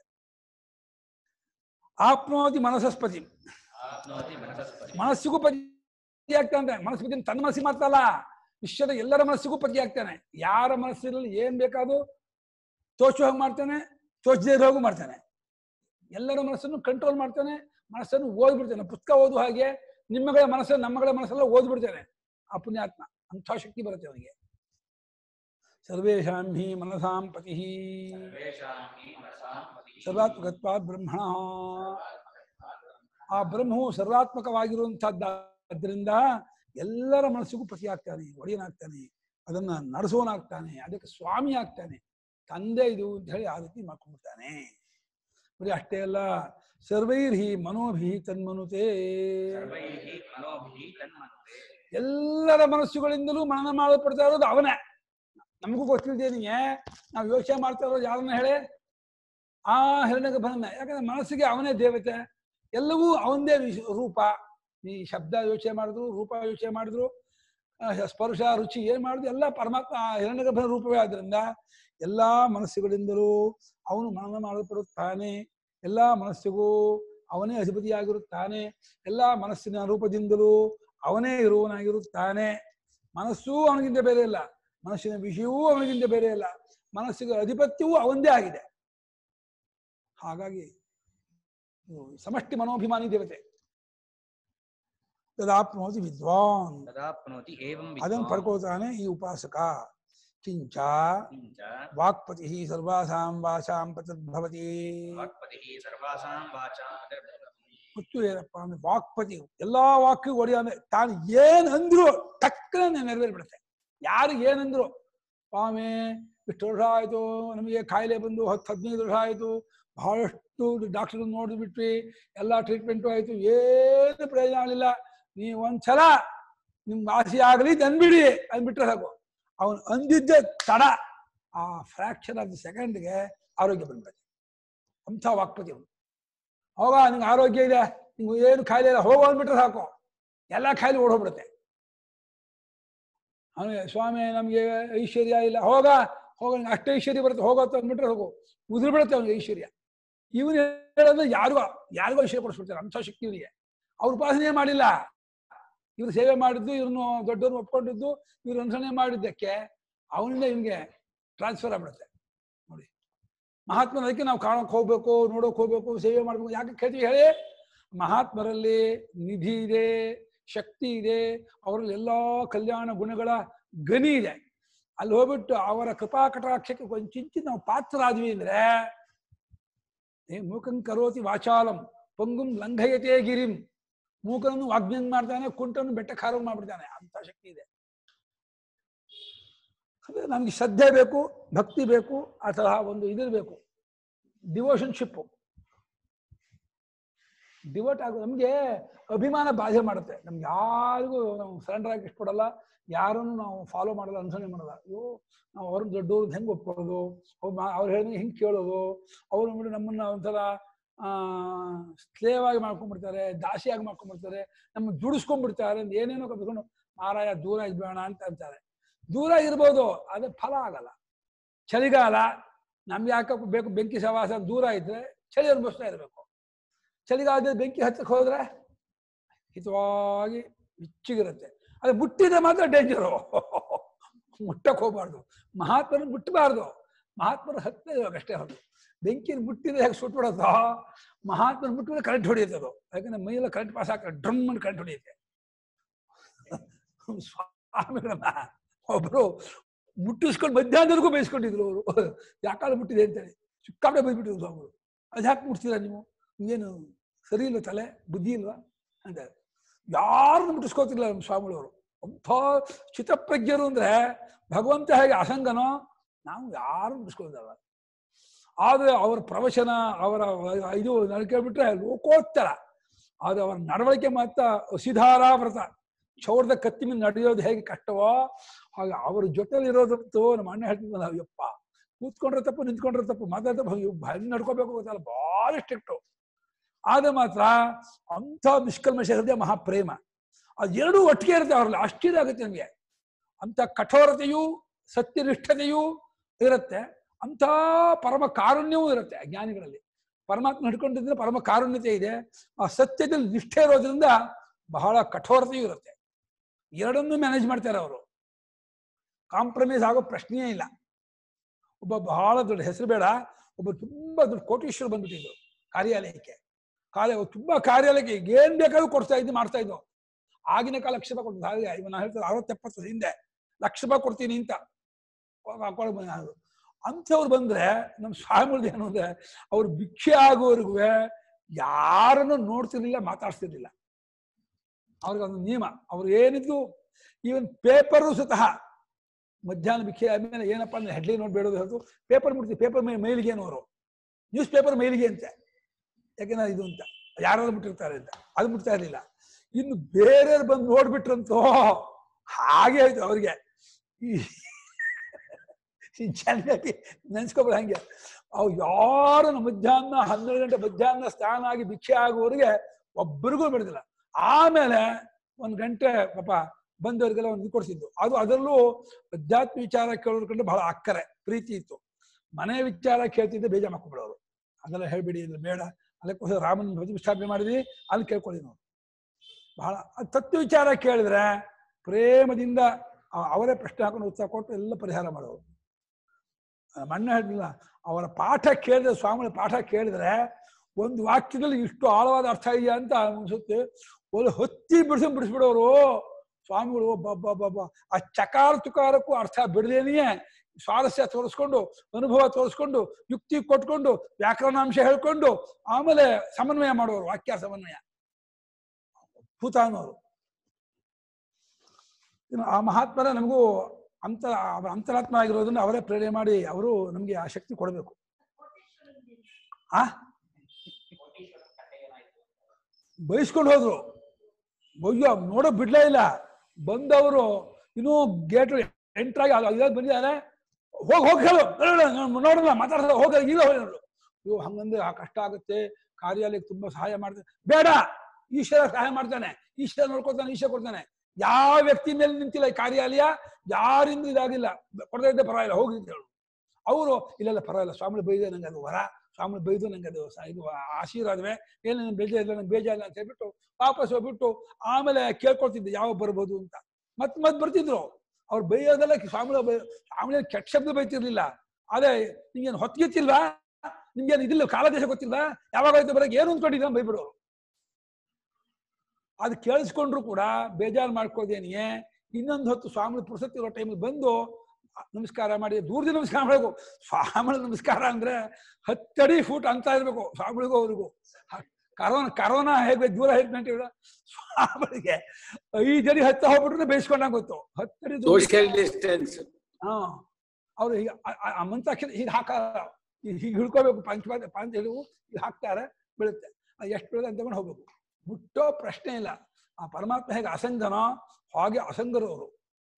ಆಪ್ನೋತಿ ಮನಸಸ್ಪತಿ ಆಪ್ನೋತಿ ಮನಸಸ್ಪತಿ ಮನಸ್ಸಿಗೂ ಪತಿ ಆಗ್ತಾನೆ ಮನಸ್ಸು ತನ್ನ ಮನಸ್ಸಿಗೆ ಮಾತ್ರ ಅಲ್ಲ ವಿಶ್ವದ ಎಲ್ಲರ ಮನಸ್ಸಿಗೂ ಪತಿ ಆಗ್ತಾನೆ ಯಾರ ಮನಸ್ಸಿನಲ್ಲಿ ಏನ್ ಬೇಕಾದ್ರೂ ತೋಚು ಹೋಗಿ ಮಾಡ್ತಾನೆ ತೋಚದೇ ಹೋಗು ಮಾಡ್ತಾನೆ ಎಲ್ಲರ ಮನಸ್ಸನ್ನು ಕಂಟ್ರೋಲ್ ಮಾಡ್ತಾನೆ ಮನಸ್ಸನ್ನು ಓದ್ಬಿಡ್ತಾನೆ ಪುಸ್ತಕ ಓದುವ ಹಾಗೆ ನಿಮ್ಮಗಳ ಮನಸ್ಸನ್ನು ನಮ್ಮಗಳ ಮನಸ್ಸೆಲ್ಲ ಓದ್ಬಿಡ್ತಾನೆ ಆ ಪುಣ್ಯಾತ್ಮ ಅಂಥ ಶಕ್ತಿ ಬರುತ್ತೆ ಅವನಿಗೆ ಸರ್ವೇಷಾಂ ಹಿ ಮನಸಾಂ ಪತಿ ಸರ್ವೇಷಾಂ ಹಿ ಮನಸಾಂ ಪತಿಃ ಸರ್ವಾತ್ಮಕತ್ವಾದ್ ಬ್ರಹ್ಮಣ ಆ ಬ್ರಹ್ಮವು ಸರ್ವಾತ್ಮಕವಾಗಿರುವಂತಹದ್ದಾದ್ರಿಂದ ಎಲ್ಲರ ಮನಸ್ಸಿಗೂ ಪತಿಯಾಗ್ತಾನೆ ಒಡೆಯನಾಗ್ತಾನೆ ಅದನ್ನ ನಡೆಸೋನಾಗ್ತಾನೆ ಅದಕ್ಕೆ ಸ್ವಾಮಿ ಆಗ್ತಾನೆ ತಂದೆ ಇದು ಅಂತ ಹೇಳಿ ಆ ರೀತಿ ಮಾಡ್ಕೊಂಡ್ಬಿಡ್ತಾನೆ ಬರೀ ಅಷ್ಟೇ ಅಲ್ಲ ಸರ್ವೈರ್ಹಿ ಮನೋಭಿ ತನ್ಮನುತೆ ಸರ್ವೈಃ ಮನೋಭಿಃ ತನ್ಮನುತೆ ಎಲ್ಲರ ಮನಸ್ಸುಗಳಿಂದಲೂ ಮನನ ಮಾಡಲ್ಪಡ್ತಾ ಇರೋದು ಅವನೇ ನಮಗೂ ಗೊತ್ತಿದ್ದೇನಿಗೆ ನಾವು ಯೋಚನೆ ಮಾಡ್ತಾ ಇರೋದು ಯಾರನ್ನ ಹೇಳಿ ಆ ಹಿರಣ್ಯಕ ಭರಣ ಯಾಕಂದ್ರೆ ಮನಸ್ಸಿಗೆ ಅವನೇ ದೇವತೆ ಎಲ್ಲವೂ ಅವನದೇ ವಿಶ್- ರೂಪ ಈ ಶಬ್ದ ಯೋಚನೆ ಮಾಡಿದ್ರು ರೂಪ ಯೋಚನೆ ಮಾಡಿದ್ರು ಆ, ಸ್ಪರ್ಶ ರುಚಿ ಏನ್ ಮಾಡಿದ್ರು ಎಲ್ಲ ಪರಮಾತ್ಮ ಆ ಹಿರಣ್ಯಗರ್ಭನ ರೂಪವೇ ಆದ್ರಿಂದ ಎಲ್ಲಾ ಮನಸ್ಸುಗಳಿಂದಲೂ ಅವನು ಮನನ ಮಾಡಲ್ಪಡುತ್ತಾನೆ ಎಲ್ಲಾ ಮನಸ್ಸಿಗೂ ಅವನೇ ಅಧಿಪತಿಯಾಗಿರುತ್ತಾನೆ ಎಲ್ಲಾ ಮನಸ್ಸಿನ ರೂಪದಿಂದಲೂ ಅವನೇ ಇರುವನಾಗಿರುತ್ತಾನೆ ಮನಸ್ಸೂ ಅವನಿಗಿಂತ ಬೇರೆ ಇಲ್ಲ ಮನಸ್ಸಿನ ವಿಷಯವೂ ಅವನಿಗಿಂತ ಬೇರೆ ಇಲ್ಲ ಮನಸ್ಸಿಗೆ ಅಧಿಪತ್ಯವೂ ಅವಂದೇ ಆಗಿದೆ ಹಾಗಾಗಿ ಇದು ಸಮಷ್ಟಿ ಮನೋಭಿಮಾನಿ ದೇವತೆ ತದಾಪ್ನೋತಿ ವಿದ್ವಾನ್ ತದಾಪ್ನೋತಿ ಏವಂ ಅದನ್ನು ವಿದ್ವಾನ್ ಪಡ್ಕೊಳ್ತಾನೆ ಈ ಉಪಾಸಕ ಕಿಂಚ ಕಿಂಚ ವಾಕ್ಪತಿ ಸರ್ವಾಸಾಂ ವಾಚಾಂ ಪತದ್ಭವತಿ ವಾಕ್ಪತಿಃ ಸರ್ವಾಸಾಂ ವಾಚಾಂ ಅತಿರ್ಭವತಿ. ಹುಚ್ಚು ಏನಪ್ಪ ಅಂದ್ರೆ ವಾಕ್ಪತಿ ಎಲ್ಲಾ ವಾಕ್ಯ ಒಡೆಯ ಅಂದ್ರೆ ತಾನು ಏನ್ ಅಂದ್ರು ಟಕ್ಕನೆ ನೆರವೇರ್ಬಿಡುತ್ತೆ ಯಾರು ಏನಂದ್ರು ಸ್ವಾಮಿ ಇಷ್ಟು ವರ್ಷ ಆಯ್ತು ನಮಗೆ ಕಾಯಿಲೆ ಬಂದು ಹತ್ತು ಹದಿನೈದು ವರ್ಷ ಆಯ್ತು ಬಹಳಷ್ಟು ಡಾಕ್ಟರ್ ನೋಡಿದ್ ಬಿಟ್ವಿ ಎಲ್ಲಾ ಟ್ರೀಟ್ಮೆಂಟು ಆಯ್ತು ಏನು ಪ್ರಯೋಜನ ಆಗಲಿಲ್ಲ ನೀವು ಒಂದ್ಸಲ ನಿಮ್ ವಾಸಿ ಆಗಲಿ ಅಂದ್ಬಿಡಿ ಅಂದ್ಬಿಟ್ರೆ ಸಾಕು ಅವನು ಅಂದಿದ್ದೆ ತಡ ಆ ಫ್ರಾಕ್ಷನ್ ಆಫ್ ದಿ ಸೆಕೆಂಡ್ಗೆ ಆರೋಗ್ಯ ಬಂದ್ಬಿಡುತ್ತೆ ಅಂಥ ವಾಕ್ಪತಿ ಅವನು ಹೋಗ ನಿಂಗೆ ಆರೋಗ್ಯ ಇದೆ ನಿಂಗೆ ಏನು ಕಾಯಿಲೆ ಇಲ್ಲ ಹೋಗೋ ಅಂದ್ಬಿಟ್ರೆ ಸಾಕು ಎಲ್ಲ ಕಾಯಿಲೆ ಓಡೋಗ್ಬಿಡುತ್ತೆ ಅವನಿಗೆ ಸ್ವಾಮಿ ನಮಗೆ ಐಶ್ವರ್ಯ ಇಲ್ಲ ಹೋಗ ಹೋಗ ನಿಂಗೆ ಅಷ್ಟೇ ಐಶ್ವರ್ಯ ಬರುತ್ತೆ ಹೋಗತ್ತ ಅಂದ್ಬಿಟ್ರೆ ಹೋಗು ಉದುರು ಬಿಡುತ್ತೆ ಅವನಿಗೆ ಐಶ್ವರ್ಯ ಇವನು ಹೇಳೋದು ಯಾರಿಗೋ ಯಾರಿಗೋ ಐಶ್ವರ್ಯ ಕೊಡಿಸ್ಬಿಡ್ತಾರೆ ಅಂಥ ಶಕ್ತಿ ಇವನಿಗೆ ಅವ್ರು ಉಪಾಸನೆ ಮಾಡಿಲ್ಲ ಇವ್ರು ಸೇವೆ ಮಾಡಿದ್ದು ಇವ್ರನ್ನು ದೊಡ್ಡವ್ರು ಒಪ್ಕೊಂಡಿದ್ದು ಇವ್ರು ಅನುಸರಣೆ ಮಾಡಿದ್ದಕ್ಕೆ ಅವನಿಂದ ಇವನಿಗೆ ಟ್ರಾನ್ಸ್ಫರ್ ಆಗ್ಬಿಡುತ್ತೆ ನೋಡಿ ಮಹಾತ್ಮನ ಅದಕ್ಕೆ ನಾವು ಕಾಣೋಕೆ ಹೋಗ್ಬೇಕು ನೋಡೋಕೆ ಹೋಗ್ಬೇಕು ಸೇವೆ ಮಾಡ್ಬೇಕು ಯಾಕೆ ಕೇಳ್ತೀವಿ ಹೇಳಿ ಮಹಾತ್ಮರಲ್ಲಿ ನಿಧಿ ಇದೆ ಶಕ್ತಿ ಇದೆ ಅವರಲ್ಲಿ ಎಲ್ಲಾ ಕಲ್ಯಾಣ ಗುಣಗಳ ಗನಿ ಇದೆ ಅಲ್ಲಿ ಹೋಗ್ಬಿಟ್ಟು ಅವರ ಕೃಪಾ ಕಟಾಕ್ಷಕ್ಕೆ ಕೊಂಚಿಂಚಿ ನಾವು ಪಾತ್ರರಾದ್ವಿ ಅಂದ್ರೆ ಏ ಮೂಕಂ ಕರೋತಿ ವಾಚಾಲಂ ಪಂಗುಂ ಲಂಘಯತೆ ಗಿರಿಂ ಮೂಕನನ್ನು ವಾಗ್ಮಿನ್ ಮಾಡ್ತಾನೆ ಕುಂಟನ್ನು ಬೆಟ್ಟ ಖಾರ ಮಾಡ್ಬಿಡ್ತಾನೆ ಅಂತ ಶಕ್ತಿ ಇದೆ ಅದೇ ನಮ್ಗೆ ಶ್ರದ್ಧೆ ಬೇಕು ಭಕ್ತಿ ಬೇಕು ಆ ತರಹ ಒಂದು ಇದಿರ್ಬೇಕು ಡಿವೋಷನ್ಶಿಪ್ ಡಿವೋಟ್ ಆಗೋ ನಮ್ಗೆ ಅಭಿಮಾನ ಬಾಧೆ ಮಾಡುತ್ತೆ ನಮ್ಗೆ ಯಾರಿಗೂ ನಾವು ಸರೆಂಡರ್ ಆಗಿ ಇಷ್ಟಪಡಲ್ಲ ಯಾರನ್ನು ನಾವು ಫಾಲೋ ಮಾಡಲ್ಲ ಅನುಸರಣೆ ಮಾಡಲ್ಲ ಅಯ್ಯೋ ನಾವು ಅವ್ರನ್ನ ದೊಡ್ಡವ್ರದ್ದು ಹೆಂಗೆ ಒಪ್ಕೊಳ್ಳೋದು ಅವ್ರು ಮಾ ಅವ್ರು ಹೇಳಿದ್ರೆ ಹೆಂಗೆ ಕೇಳೋದು ಅವ್ರು ನೋಡಿ ನಮ್ಮನ್ನ ಒಂಥರ ಆ ಸ್ಲೇವ್ ಆಗಿ ಮಾಡ್ಕೊಂಡ್ಬಿಡ್ತಾರೆ ದಾಸಿಯಾಗಿ ಮಾಡ್ಕೊಂಡ್ಬಿಡ್ತಾರೆ ನಮ್ಮ ದುಡಿಸ್ಕೊಂಡ್ಬಿಡ್ತಾರೆ ಅಂತ ಏನೇನೋ ಕಲ್ತ್ಕೊಂಡು ಮಾರಾಯ ದೂರ ಇದ್ಬೇಡ ಅಂತ ಅಂತಾರೆ ದೂರ ಇರ್ಬೋದು ಅದು ಫಲ ಆಗಲ್ಲ ಚಳಿಗಾಲ ನಮ್ಗೆ ಯಾಕಪ್ಪ ಬೇಕು ಬೆಂಕಿ ಸವಾಸ ದೂರ ಇದ್ರೆ ಚಳಿ ಅನುಭವಿಸ್ತಾ ಇರಬೇಕು ಚಳಿಗಾಲದಲ್ಲಿ ಬೆಂಕಿ ಹತ್ತಕ್ಕೆ ಹೋದ್ರೆ ಹಿತವಾಗಿ ಬಿಚ್ಚಿಗಿರುತ್ತೆ ಅದು ಮುಟ್ಟಿದ್ರೆ ಮಾತ್ರ ಡೇಂಜರು ಮುಟ್ಟಕ್ಕೆ ಹೋಗ್ಬಾರ್ದು ಮಹಾತ್ಮನ ಮುಟ್ಟಬಾರ್ದು ಮಹಾತ್ಮರು ಹತ್ತನೇ ಅಷ್ಟೇ ಹೊರತು ಬೆಂಕಿನ ಮುಟ್ಟಿದ್ರೆ ಹೇಗೆ ಸುಟ್ಬಿಡುತ್ತೋ ಮಹಾತ್ಮನ ಮುಟ್ಟಿದ್ರೆ ಕರೆಂಟ್ ಹೊಡೆಯುತ್ತೆ ಅದು ಯಾಕಂದ್ರೆ ಮೈಯೆಲ್ಲ ಕರೆಂಟ್ ಪಾಸ್ ಆಗ್ತದೆ ಡ್ರಮ್ ಅಂತ ಕರೆಂಟ್ ಹೊಡೆಯುತ್ತೆ ಸ್ವಾಮಿಗಳನ್ನ ಒಬ್ರು ಮುಟ್ಟಿಸ್ಕೊಂಡು ಮಧ್ಯಾಹ್ನದವರೆಗೂ ಬಯಸ್ಕೊಂಡಿದ್ರು ಅವರು ಯಾಕಾಲ ಮುಟ್ಟಿದೆ ಅಂತೇಳಿ ಸಿಕ್ಕಾಪಟ್ಟೆ ಬೈದ್ಬಿಟ್ಟಿದ್ರು ಸ್ವಾಮಿಗಳು ಅದು ಯಾಕೆ ಮುಟ್ತೀರಾ ನೀವು ಏನು ಸರಿ ಇಲ್ವಾ ತಲೆ ಬುದ್ಧಿ ಇಲ್ವಾ ಅಂತ ಯಾರನ್ನು ಮುಟ್ಟಿಸ್ಕೋತಿಲ್ಲ ನಮ್ಮ ಸ್ವಾಮಿಗಳವರು ಅಂಥ ಚಿತ್ತಪ್ರಜ್ಞರು ಅಂದ್ರೆ ಭಗವಂತ ಹೇಗೆ ಅಸಂಗನೋ ನಾವು ಯಾರು ಮುಟ್ಟಿಸ್ಕೊಳ್ಳೋದಲ್ಲ ಆದ್ರೆ ಅವರ ಪ್ರವಚನ ಅವರ ಇದು ನಾನು ಕೇಳ್ಬಿಟ್ರೆ ಲೋಕೋತ್ತರ ಆದ್ರೆ ಅವರ ನಡವಳಿಕೆ ಮಾತ್ರ ಸಿಧಾರಾ ವ್ರತ ಚೌರದ ಕತ್ತಿ ಮೇಲೆ ನಡೆಯೋದು ಹೇಗೆ ಕಷ್ಟವೋ ಹಾಗೆ ಅವ್ರ ಜೊತೆಲಿ ಇರೋದಂತೂ ನಮ್ಮ ಅಣ್ಣ ಹೇಳ್ತಿದ್ದ ಅಯ್ಯಪ್ಪ ಕೂತ್ಕೊಂಡ್ರೆ ತಪ್ಪು ನಿಂತ್ಕೊಂಡ್ರೆ ತಪ್ಪು ಮಾತಾಡ್ತಾ ಹೆಂಗ್ ನಡ್ಕೋಬೇಕು ಗೊತ್ತಲ್ಲ ಭಾಳ ಸ್ಟ್ರಿಕ್ಟು ಆದ್ರೆ ಮಾತ್ರ ಅಂಥ ನಿಷ್ಕಲ್ಮಶ ಹೃದಯ ಮಹಾಪ್ರೇಮ ಅದು ಎರಡೂ ಒಟ್ಟಿಗೆ ಇರುತ್ತೆ ಅವ್ರಲ್ಲಿ ಆಶ್ಚರ್ಯ ಆಗುತ್ತೆ ನಮಗೆ ಅಂಥ ಕಠೋರತೆಯೂ ಸತ್ಯನಿಷ್ಠತೆಯೂ ಇರುತ್ತೆ ಅಂಥ ಪರಮ ಕಾರುಣ್ಯವೂ ಇರುತ್ತೆ ಜ್ಞಾನಿಗಳಲ್ಲಿ ಪರಮಾತ್ಮ ಹಿಡ್ಕೊಂಡಿದ್ರೆ ಪರಮ ಕಾರುಣ್ಯತೆ ಇದೆ ಆ ಸತ್ಯದಲ್ಲಿ ನಿಷ್ಠೆ ಇರೋದ್ರಿಂದ ಬಹಳ ಕಠೋರತೆಯೂ ಇರುತ್ತೆ ಎರಡನ್ನೂ ಮ್ಯಾನೇಜ್ ಮಾಡ್ತಾರೆ ಅವರು ಕಾಂಪ್ರಮೈಸ್ ಆಗೋ ಪ್ರಶ್ನೆಯೇ ಇಲ್ಲ ಒಬ್ಬ ಬಹಳ ದೊಡ್ಡ ಹೆಸರು ಬೇಡ ಒಬ್ಬ ತುಂಬಾ ದೊಡ್ಡ ಕೋಟೀಶ್ವರ ಬಂದ್ಬಿಟ್ಟಿದ್ರು ಕಾರ್ಯಾಲಯಕ್ಕೆ ಕಾರ್ಯ ತುಂಬಾ ಕಾರ್ಯಾಲಯಕ್ಕೆ ಏನ್ ಬೇಕಾದ್ರೂ ಕೊಡ್ತಾ ಇದ್ದು ಮಾಡ್ತಾ ಇದ್ದು ಆಗಿನ ಕಾಲ ಲಕ್ಷ ರೂಪಾಯಿ ಕೊಡ್ತಾರೆ ಹಾಗೆ ಇವನು ಹೇಳ್ತಾರೆ ಅರವತ್ತೆಪ್ಪತ್ತು ಹಿಂದೆ ಲಕ್ಷ ರೂಪಾಯಿ ಕೊಡ್ತೀನಿ ಅಂತ ಅಂಥವ್ರು ಬಂದ್ರೆ ನಮ್ಮ ಸ್ವಾಮಿಗಳದ್ದು ಏನು ಅಂದ್ರೆ ಅವ್ರು ಭಿಕ್ಷೆ ಆಗೋವರೆಗೂ ಯಾರನ್ನು ನೋಡ್ತಿರ್ಲಿಲ್ಲ ಮಾತಾಡ್ತಿರ್ಲಿಲ್ಲ ಅವ್ರಿಗೆ ಒಂದು ನಿಯಮ ಅವ್ರು ಏನಿದ್ದು ಈವನ್ ಪೇಪರು ಸ್ವತಃ ಮಧ್ಯಾಹ್ನ ಭಿಕ್ಷೆ ಆದ್ಮೇಲೆ ಏನಪ್ಪ ಅಂದ್ರೆ ಹೆಡ್ಲೈನ್ ನೋಡ್ಬೇಡೋದು ಹೊರತು ಪೇಪರ್ ಮುಟ್ತೀವಿ ಪೇಪರ್ ಮೈಲಿಗೆ ಅವರು ನ್ಯೂಸ್ ಪೇಪರ್ ಮೈಲಿಗೆ ಅಂತೆ ಯಾಕೆಂದ್ರೆ ಇದು ಅಂತ ಯಾರು ಮುಟ್ಟಿರ್ತಾರೆ ಅಂತ ಅದು ಮುಟ್ತಾ ಇರಲಿಲ್ಲ ಇನ್ನು ಬೇರೆಯವ್ರು ಬಂದು ನೋಡ್ಬಿಟ್ರಂತೋ ಹಾಗೆ ಆಯ್ತು ಅವ್ರಿಗೆ ಈ ಈ ಚೆನ್ನಾಗಿ ನೆನ್ಸ್ಕೊಬೋದು ಹಂಗೆ ಅವು ಯಾರು ಮಧ್ಯಾಹ್ನ ಹನ್ನೆರಡು ಗಂಟೆ ಮಧ್ಯಾಹ್ನ ಸ್ನಾನ ಆಗಿ ಭಿಕ್ಷೆ ಆಗುವವರೆಗೆ ಒಬ್ಬರಿಗೂ ಬಿಡುದಿಲ್ಲ ಆಮೇಲೆ ಒಂದ್ ಗಂಟೆ ಪಾಪ ಬಂದವರಿಗೆಲ್ಲ ಒಂದು ಕೊಡ್ತಿದ್ದು ಅದು ಅದರಲ್ಲೂ ಅಧ್ಯಾತ್ಮ ವಿಚಾರ ಕೇಳೋದ್ರ ಕಂಡು ಬಹಳ ಅಕ್ಕರೆ ಪ್ರೀತಿ ಇತ್ತು ಮನೆ ವಿಚಾರ ಕೇಳ್ತಿದ್ದೆ ಬೇಜ ಮಾಡ್ಕೊಂಡ್ಬಿಡೋರು ಅದೆಲ್ಲ ಹೇಳ್ಬಿಡಿ ಇದು ಬೇಡ ಅದಕ್ಕೋಸ್ಕರ ರಾಮನ ಪ್ರತಿಷ್ಠಾಪನೆ ಮಾಡಿದ್ವಿ ಅಲ್ಲಿ ಕೇಳ್ಕೊಳ್ಳಿ ನಾವು ಬಹಳ ಅದ್ ತತ್ವ ವಿಚಾರ ಕೇಳಿದ್ರೆ ಪ್ರೇಮದಿಂದ ಅವ- ಅವರೇ ಪ್ರಶ್ನೆ ಹಾಕೊಂಡು ಉತ್ತರ ಕೊಟ್ಟು ಎಲ್ಲ ಪರಿಹಾರ ಮಾಡೋರು ಮಣ್ಣ ಹೇಳಿಲ್ಲ ಅವರ ಪಾಠ ಕೇಳಿದ್ರೆ ಸ್ವಾಮಿಗಳ ಪಾಠ ಕೇಳಿದ್ರೆ ಒಂದು ವಾಕ್ಯದಲ್ಲಿ ಇಷ್ಟು ಆಳವಾದ ಅರ್ಥ ಇದೆಯಾ ಅಂತ ಅನ್ಸುತ್ತೆ ಒಂದು ಹೊತ್ತಿ ಬಿಡಿಸಿ ಬಿಡಿಸ್ಬಿಡೋರು ಸ್ವಾಮಿಗಳು ಬಬ್ಬ ಬಬ್ಬ ಆ ಚಕಾರ ತುಕಾರಕ್ಕೂ ಅರ್ಥ ಬಿಡದೇನೆಯೇ ಸ್ವಾರಸ್ಯ ತೋರಿಸ್ಕೊಂಡು ಅನುಭವ ತೋರಿಸ್ಕೊಂಡು ಯುಕ್ತಿ ಕೊಟ್ಕೊಂಡು ವ್ಯಾಕರಣಾಂಶ ಹೇಳ್ಕೊಂಡು ಆಮೇಲೆ ಸಮನ್ವಯ ಮಾಡೋರು ವಾಕ್ಯ ಸಮನ್ವಯ ಅದ್ಭುತ ಅನ್ನೋರು ಇನ್ನು ಆ ಮಹಾತ್ಮರ ನಮಗೂ ಅಂತ ಅವರ ಅಂತರಾತ್ಮ ಆಗಿರೋದನ್ನ ಅವರೇ ಪ್ರೇರಣೆ ಮಾಡಿ ಅವರು ನಮಗೆ ಆ ಶಕ್ತಿ ಕೊಡಬೇಕು ಆ ಬಯಸ್ಕೊಂಡು ಹೋದ್ರು ಅಯ್ಯೋ ನೋಡೋ ಬಿಡ್ಲೇ ಇಲ್ಲ ಬಂದವರು ಇನ್ನೂ ಗೇಟ್ ಎಂಟ್ರ್ ಆಗಿ ಅದು ಇದಾಗಿ ಬಂದಿದ್ದಾರೆ ಹೋಗಿ ಹೋಗಿ ಹೇಳು ನೋಡೋಣ, ನೋಡೋಣ ಮಾತಾಡ್ತಾರೆ ಹೋಗ ಈಗ ಹೋಗಿ ನೋಡು ಅಯ್ಯೋ ಹಂಗಂದ್ರೆ ಆ ಕಷ್ಟ ಆಗುತ್ತೆ ಕಾರ್ಯಾಲಯಕ್ಕೆ ತುಂಬಾ ಸಹಾಯ ಮಾಡ್ತಾನೆ ಬೇಡ ಈಶ್ವರ ಸಹಾಯ ಮಾಡ್ತಾನೆ ಈಶ್ವರ ನೋಡ್ಕೊತಾನೆ ಈಶ್ವರ ಕೊಡ್ತಾನೆ ಯಾವ ವ್ಯಕ್ತಿ ಮೇಲೆ ನಿಂತಿಲ್ಲ ಈ ಕಾರ್ಯಾಲಯ ಯಾರಿಂದ ಇದಾಗಿಲ್ಲ ಕೊಡದೇ ಇದ್ದೆ ಪರವಾಗಿಲ್ಲ ಹೋಗಿ ಅಂತ ಹೇಳು ಅವರು ಇಲ್ಲ ಪರವಾಗಿಲ್ಲ ಸ್ವಾಮಿ ಬೈದೆ ನಂಗೆ ಅದು ವರ ಸ್ವಾಮಿ ಬೈದು ನಂಗೆ ಅದು ಸ- ಇದು ಆಶೀರ್ವಾದವೇ ಏನು ನಂಗೆ ಬೇಜಾರ ಇಲ್ಲ ನಂಗೆ ಬೇಜಾರ ಇಲ್ಲ ಅಂತ ಹೇಳ್ಬಿಟ್ಟು ವಾಪಸ್ ಹೋಗ್ಬಿಟ್ಟು ಆಮೇಲೆ ಕೇಳ್ಕೊಳ್ತಿದ್ದೆ ಯಾವ ಬರ್ಬೋದು ಅಂತ ಮತ್ ಮತ್ ಬರ್ತಿದ್ರು ಅವ್ರು ಬೈಯೋದೆಲ್ಲ ಸ್ವಾಮಿಗಳು ಬೈ ಸ್ವಾಮಿಗಳು ಕೆಟ್ಟ ಶಬ್ದ ಬೈತಿರ್ಲಿಲ್ಲ ಅದೇ ನಿಂಗೇನು ಹೊತ್ತಿಗೆತ್ತಿಲ್ವಾ ನಿಮ್ಗೇನು ಇದಿಲ್ಲ ಕಾಲದೇಶ ಗೊತ್ತಿಲ್ವಾ ಯಾವಾಗ ಹೋಯ್ತು ಬರಕ್ಕೆ ಏನು ಅಂದ್ಕೊಂಡಿದ್ದ ಬೈಬಿಡೋರು ಅದು ಕೇಳಿಸ್ಕೊಂಡ್ರು ಕೂಡ ಬೇಜಾರು ಮಾಡ್ಕೋದೇನಿಯೇ ಇನ್ನೊಂದು ಹೊತ್ತು ಸ್ವಾಮಿ ಪುರುಸತ್ತಿ ಇರೋ ಟೈಮಿಗೆ ಬಂದು ನಮಸ್ಕಾರ ಮಾಡಿ ದೂರದಿಂದ ನಮಸ್ಕಾರ ಮಾಡಬೇಕು ಸ್ವಾಮಿಗಳ ನಮಸ್ಕಾರ ಅಂದ್ರೆ ಹತ್ತಡಿ ಫೂಟ್ ಅಂತ ಇರ್ಬೇಕು ಸ್ವಾಮಿಗಳಿಗೂ ಅವ್ರಿಗೂ ಹ- ಕರೋನಾ ಕರೋನಾ ಹೇಗೆ ದೂರ ಹೇಗೆ ಸ್ವಾಮಿಗಳಿಗೆ ಐದಡಿ ಹತ್ತ ಹೋಗ್ಬಿಟ್ರೆ ಬೇಯಿಸ್ಕೊಂಡಂಗ್ ಗೊತ್ತು ಹತ್ತಡಿ ದೂರ ಸೋಷಿಯಲ್ ಡಿಸ್ಟೆನ್ಸ್ ಹಾ ಅವ್ರು ಹೀಗೆ ಆ- ಆ- ಆ ಮಂತ್ರಾಕ್ಷರ ಹೀಗೆ ಹಾಕ ಹೀಗೆ ಹಿಡ್ಕೋಬೇಕು ಪಂಚಪಾದ ಪಾಂಚ ಹಿಡಿವು ಹೀಗೆ ಹಾಕ್ತಾರೆ ಬೀಳುತ್ತೆ ಎಷ್ಟು ಬೀಳುತ್ತೆ ಅಂತ ತಗೊಂಡು ಹೋಗ್ಬೇಕು ಮುಟ್ಟೋ ಪ್ರಶ್ನೆ ಇಲ್ಲ ಆ ಪರಮಾತ್ಮ ಹೇಗೆ ಅಸಂಗನೋ ಹಾಗೆ ಅಸಂಗರು ಅವರು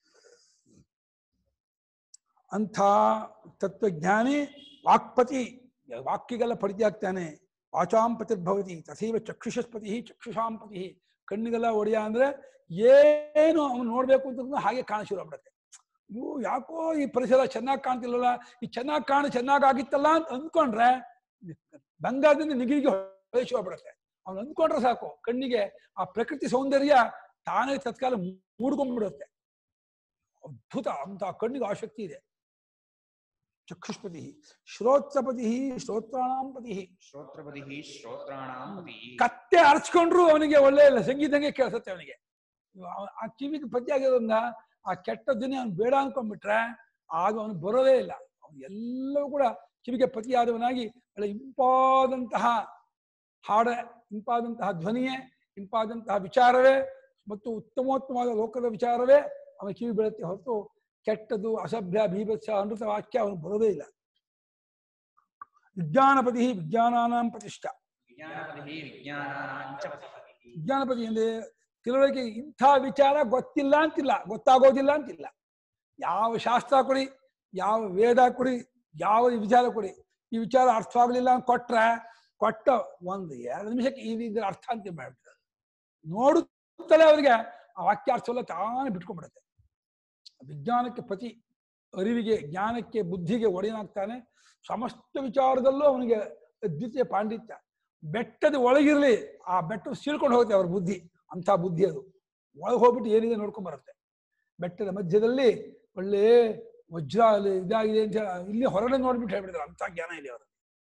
ಅಂಥ ತತ್ವಜ್ಞಾನಿ ವಾಕ್ಪತಿ ವಾಕ್ಯಗೆಲ್ಲ ಪಡಿತಿ ಆಗ್ತಾನೆ ವಾಚಾಂ ಪತಿರ್ಭವತಿ ತಥೈವ ಚಕ್ಷುಷಸ್ಪತಿ ಚಕ್ಷುಷಾಂಪತಿ ಕಣ್ಣಿಗೆಲ್ಲ ಒಡೆಯ ಅಂದ್ರೆ ಏನು ಅವನು ನೋಡ್ಬೇಕು ಅಂತ ಹಾಗೆ ಕಾಣ ಶುರು ಆಗ್ಬಿಡುತ್ತೆ ಇವು ಯಾಕೋ ಈ ಪರಿಸರ ಚೆನ್ನಾಗಿ ಕಾಣ್ತಿಲ್ಲಲ್ಲ ಈ ಚೆನ್ನಾಗಿ ಕಾಣ ಚೆನ್ನಾಗಿ ಆಗಿತ್ತಲ್ಲ ಅಂತ ಅಂದ್ಕೊಂಡ್ರೆ ಬಂಗಾರದಿಂದ ನಿಗಿಗೆ ಹೊಳಿಸಿ ಹೋಗ್ಬಿಡುತ್ತೆ ಅವ್ನು ಅಂದ್ಕೊಂಡ್ರೆ ಸಾಕು ಕಣ್ಣಿಗೆ ಆ ಪ್ರಕೃತಿ ಸೌಂದರ್ಯ ತಾನೇ ತತ್ಕಾಲ ಮೂಡ್ಕೊಂಡ್ಬಿಡುತ್ತೆ ಅದ್ಭುತ ಅಂತ ಕಣ್ಣಿಗೆ ಆಸಕ್ತಿ ಇದೆ ಚಕ್ಷುಷ್ಪತಿ ಶ್ರೋತ್ರಪತಿ ಶ್ರೋತ್ರಾಣಾಂ ಪತಿ ಶ್ರೋತ್ರಪತಿಃ ಶ್ರೋತ್ರಾಣಾಂ ಪತಿಃ ಕತ್ತೆ ಅರ್ಚ್ಕೊಂಡ್ರು ಅವನಿಗೆ ಒಳ್ಳೆ ಇಲ್ಲ ಸಂಗೀತಂಗೆ ಕೇಳಿಸುತ್ತೆ ಅವನಿಗೆ ಅವ- ಆ ಕಿವಿಗೆ ಪತಿ ಆಗಿರೋದ್ರಿಂದ ಆ ಕೆಟ್ಟ ಧ್ವನಿ ಅವ್ನು ಬೇಡ ಅನ್ಕೊಂಡ್ಬಿಟ್ರೆ ಆಗ ಅವನು ಬರೋದೇ ಇಲ್ಲ ಅವನು ಎಲ್ಲವೂ ಕೂಡ ಕಿವಿಗೆ ಪತಿಯಾದವನಾಗಿ ಒಳ್ಳೆ ಇಂಪಾದಂತಹ ಹಾಡ ಇಂಪಾದಂತಹ ಧ್ವನಿಯೇ ಇಂಪಾದಂತಹ ವಿಚಾರವೇ ಮತ್ತು ಉತ್ತಮೋತ್ತಮವಾದ ಲೋಕದ ವಿಚಾರವೇ ಅವನ ಕಿವಿ ಬೀಳುತ್ತೆ ಹೊರತು ಕೆಟ್ಟದು ಅಸಭ್ಯ ಭೀಭತ್ಸ ಅನೃತ ವಾಕ್ಯ ಅವನು ಬರೋದೇ ಇಲ್ಲ ವಿಜ್ಞಾನಪತಿ ವಿಜ್ಞಾನಾನಾಂ ಪ್ರತಿಷ್ಠಾ ವಿಜ್ಞಾನಪತಿಃ ವಿಜ್ಞಾನಾನಾಂ ಚ ಪತಿಃ ವಿಜ್ಞಾನಪತಿ ಅಂದ್ರೆ ಕೆಲವರಿಗೆ ಇಂಥ ವಿಚಾರ ಗೊತ್ತಿಲ್ಲ ಅಂತಿಲ್ಲ ಗೊತ್ತಾಗೋದಿಲ್ಲ ಅಂತಿಲ್ಲ ಯಾವ ಶಾಸ್ತ್ರ ಕೊಡಿ ಯಾವ ವೇದ ಕೊಡಿ ಯಾವ ವಿಚಾರ ಕೊಡಿ ಈ ವಿಚಾರ ಅರ್ಥವಾಗಲಿಲ್ಲ ಅಂತ ಕೊಟ್ರೆ ಕೊಟ್ಟ ಒಂದು ಎರಡು ನಿಮಿಷಕ್ಕೆ ಈ ಇದ್ರ ಅರ್ಥ ಅಂತ ಮಾಡ್ಬಿಡ್ತಾರೆ ನೋಡುತ್ತಲೇ ಅವರಿಗೆ ಆ ವಾಕ್ಯಾರ್ಥವೆಲ್ಲ ತಾನೇ ಬಿಟ್ಕೊಂಡ್ಬಿಡುತ್ತೆ ವಿಜ್ಞಾನಕ್ಕೆ ಪತಿ ಅರಿವಿಗೆ ಜ್ಞಾನಕ್ಕೆ ಬುದ್ಧಿಗೆ ಒಡೆಯನಾಗ್ತಾನೆ ಸಮಸ್ತ ವಿಚಾರದಲ್ಲೂ ಅವನಿಗೆ ಅದ್ವಿತೀಯ ಪಾಂಡಿತ್ಯ ಬೆಟ್ಟದ ಒಳಗಿರ್ಲಿ ಆ ಬೆಟ್ಟ ಸೀಳ್ಕೊಂಡು ಹೋಗುತ್ತೆ ಅವ್ರ ಬುದ್ಧಿ ಅಂಥ ಬುದ್ಧಿ ಅದು ಒಳಗೆ ಹೋಗ್ಬಿಟ್ಟು ಏನಿದೆ ನೋಡ್ಕೊಂಡ್ ಬರುತ್ತೆ ಬೆಟ್ಟದ ಮಧ್ಯದಲ್ಲಿ ಒಳ್ಳೆ ವಜ್ರ ಅಲ್ಲಿ ಇದಾಗಿದೆ ಅಂತ ಹೇಳಿ ಇಲ್ಲಿ ಹೊರಗಡೆ ನೋಡ್ಬಿಟ್ಟು ಹೇಳ್ಬಿಡ್ತಾರೆ ಅಂಥ ಜ್ಞಾನ ಇದೆ ಅವರು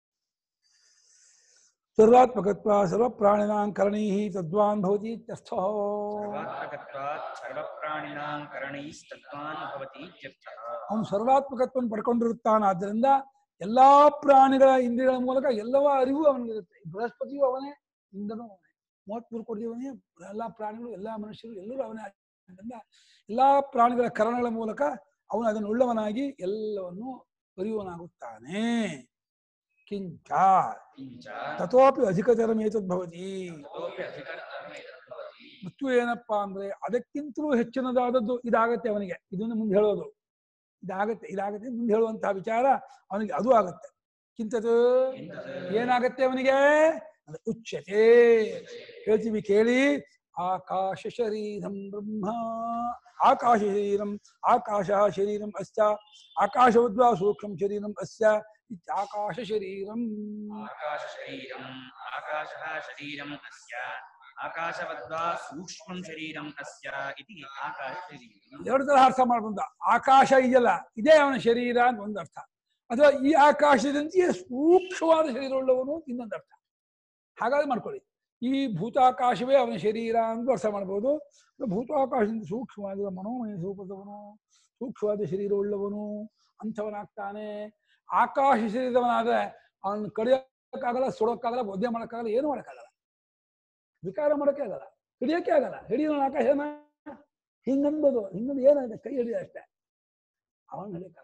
ಸರ್ವಾತ್ಮಕತ್ವ ಸರ್ವಪ್ರಾಣಿನಾಂ ಕರಣೈ ತದ್ವಾನ್ ಭವತಿ ಇತ್ಯರ್ಥೋ ಸರ್ವಾತ್ಮಕತ್ವಾತ್ ಸರ್ವಪ್ರಾಣಿನಾಂ ಕರಣೈಸ್ತತ್ವಾನ್ ಭವತಿ ಇತ್ಯರ್ಥಃ ಅವನು ಸರ್ವಾತ್ಮಕತ್ವವನ್ನು ಪಡ್ಕೊಂಡಿರುತ್ತಾನಾದ್ದರಿಂದ ಎಲ್ಲಾ ಪ್ರಾಣಿಗಳ ಇಂದ್ರಿಯಗಳ ಮೂಲಕ ಎಲ್ಲವ ಅರಿವು ಅವನಿಗಿರುತ್ತೆ ಬೃಹಸ್ಪತಿಯು ಅವನೇ ಇಂದ್ರನು ಅವನೇ ಮೂವತ್ಮೂರು ಕೊಡ್ತೀವನೇ ಎಲ್ಲಾ ಪ್ರಾಣಿಗಳು ಎಲ್ಲಾ ಮನುಷ್ಯರು ಎಲ್ಲರೂ ಅವನೇ ಆದ್ದರಿಂದ ಎಲ್ಲಾ ಪ್ರಾಣಿಗಳ ಕರಣಗಳ ಮೂಲಕ ಅವನು ಅದನ್ನು ಉಳ್ಳವನಾಗಿ ಎಲ್ಲವನ್ನು ಅರಿಯುವನಾಗುತ್ತಾನೆ ಕಿಂಚ ಕಿಂಚ ತಥೋಪಿ ಅಧಿಕತರಮೇತದ್ಭವತಿ ತತೋಪಿ ಅಧಿಕತರಮೇತದ್ ಭವತಿ ಮತ್ತು ಏನಪ್ಪಾ ಅಂದ್ರೆ ಅದಕ್ಕಿಂತಲೂ ಹೆಚ್ಚಿನದಾದದ್ದು ಇದಾಗತ್ತೆ ಅವನಿಗೆ ಇದನ್ನು ಮುಂದೆ ಹೇಳೋದು ಇದಾಗತ್ತೆ ಇದಾಗತ್ತೆ ಮುಂದೆ ಹೇಳುವಂತಹ ವಿಚಾರ ಅವನಿಗೆ ಅದು ಆಗತ್ತೆ ಕಿಂತದು ಏನಾಗತ್ತೆ ಅವನಿಗೆ ಅಂದ್ರೆ ಉಚ್ಯತೆ ಹೇಳ್ತೀವಿ ಕೇಳಿ ಆಕಾಶ ಶರೀರಂ ಬ್ರಹ್ಮ ಆಕಾಶ ಶರೀರಂ ಆಕಾಶ ಶರೀರಂ ಅಸ್ಯ ಆಕಾಶವದ್ವಾ ಸೂಕ್ಷ್ಮ ಶರೀರಂ ಅಸ್ಯ ಇತ್ಯಾಕಾಶ ಶರೀರಂ ಆಕಾಶ ಶರೀರಂ ಆಕಾಶಃ ಶರೀರಂ ಅಸ್ಯ ಆಕಾಶವದ್ವಾ ಸೂಕ್ಷ್ಮಂ ಶರೀರಂ ಅಸ್ಯ ಇತಿ ಆಕಾಶ ಶರೀರಂ ಎರಡು ತರಹ ಅರ್ಥ ಮಾಡ್ಕೊಂಡ ಆಕಾಶ ಇದೆಯಲ್ಲ ಇದೇ ಅವನ ಶರೀರ ಅಂತ ಒಂದು ಅರ್ಥ ಅಥವಾ ಈ ಆಕಾಶದಂತೆಯೇ ಸೂಕ್ಷ್ಮವಾದ ಶರೀರವುಳ್ಳವನು ಅಂತ ಇನ್ನೊಂದು ಅರ್ಥ ಹಾಗಾದ್ರೆ ಮಾಡ್ಕೊಳ್ಳಿ ಈ ಭೂತಾಕಾಶವೇ ಅವನ ಶರೀರ ಅಂತ ಅರ್ಥ ಮಾಡ್ಬೋದು ಭೂತಾಕಾಶದಿಂದ ಸೂಕ್ಷ್ಮವಾಗಿರುವ ಮನೋಮಯ ಸ್ವರೂಪದವನು ಸೂಕ್ಷ್ಮವಾದ ಶರೀರವುಳ್ಳವನು ಅಂಥವನಾಗ್ತಾನೆ ಆಕಾಶ ಶರೀರದವನಾದ್ರೆ ಅವನು ಕಡಿಯೋಕ್ಕಾಗಲ್ಲ ಸುಡೋಕ್ಕಾಗಲ್ಲ ಒದ್ದೆ ಮಾಡೋಕ್ಕಾಗಲ್ಲ ಏನು ಮಾಡೋಕ್ಕಾಗಲ್ಲ ವಿಕಾರ ಮಾಡೋಕ್ಕೆ ಆಗಲ್ಲ ಹಿಡಿಯೋಕ್ಕೆ ಆಗಲ್ಲ ಹಿಡಿಯೋನು ಆಕಾಶನ ಹಿಂಗನ್ಬೋದು ಹಿಂಗಂದು ಏನಾಗಿದೆ ಕೈ ಹಿಡಿದ ಅಷ್ಟೇ ಅವನ್ ಹಿಡಿಯಕ್ಕಾಗಲ್ಲ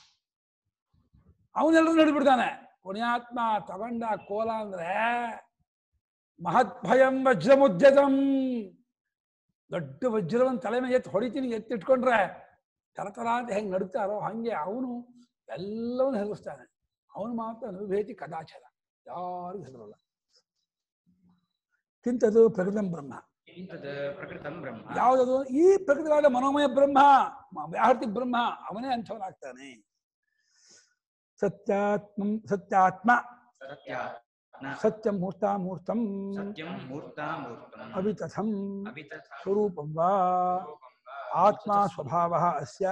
ಅವನೆಲ್ಲರೂ ಹಿಡಿದ್ಬಿಡ್ತಾನೆ ಪುಣ್ಯಾತ್ಮ ತಗೊಂಡ ಕೋಲ ಅಂದ್ರೆ ಮಹತ್ ಭಯಂ ವಜ್ರಮುದ್ಯತಂ ದೊಡ್ಡ ವಜ್ರವನ್ನ ತಲೆ ಮೇಲೆ ಎತ್ತಿ ಹೊಡಿತೀನಿ ಎತ್ತಿಟ್ಕೊಂಡ್ರೆ ತರತರ ಅಂತ ಹೆಂಗ್ ನಡುತ್ತಾರೋ ಹಂಗೆ ಅವನು ಎಲ್ಲವನ್ನೂ ಹೆದರಿಸ್ತಾನೆ ಅವನು ಮಾತ್ರ ಅನುಭೇತಿ ಕದಾಚರ ಯಾರಿಗೂ ಹೆದರಲ್ಲ ಕಿಂತದು ಪ್ರಕೃತಂ ಬ್ರಹ್ಮ ಕಿಂತದ್ ಪ್ರಕೃತಂ ಬ್ರಹ್ಮ ಯಾವುದದು ಈ ಪ್ರಕೃತವಾದ ಮನೋಮಯ ಬ್ರಹ್ಮ ಮ- ವ್ಯಾಹೃತಿ ಬ್ರಹ್ಮ ಅವನೇ ಅಂಥವನಾಗ್ತಾನೆ ಸತ್ಯಾತ್ಮ ಸತ್ಯಾತ್ಮ ಸತ್ಯಾತ್ಮ ಸತ್ಯಂ ಮೂರ್ತ ಮೂರ್ತಂ ಸತ್ಯಂ ಮೂರ್ತ ಮೂರ್ತಂ ಅವಿತಥಂ ಅವಿತಥ ಸ್ವರೂಪಂ ವಾ ಆತ್ಮ ಸ್ವಭಾವ ಅಸ್ಯ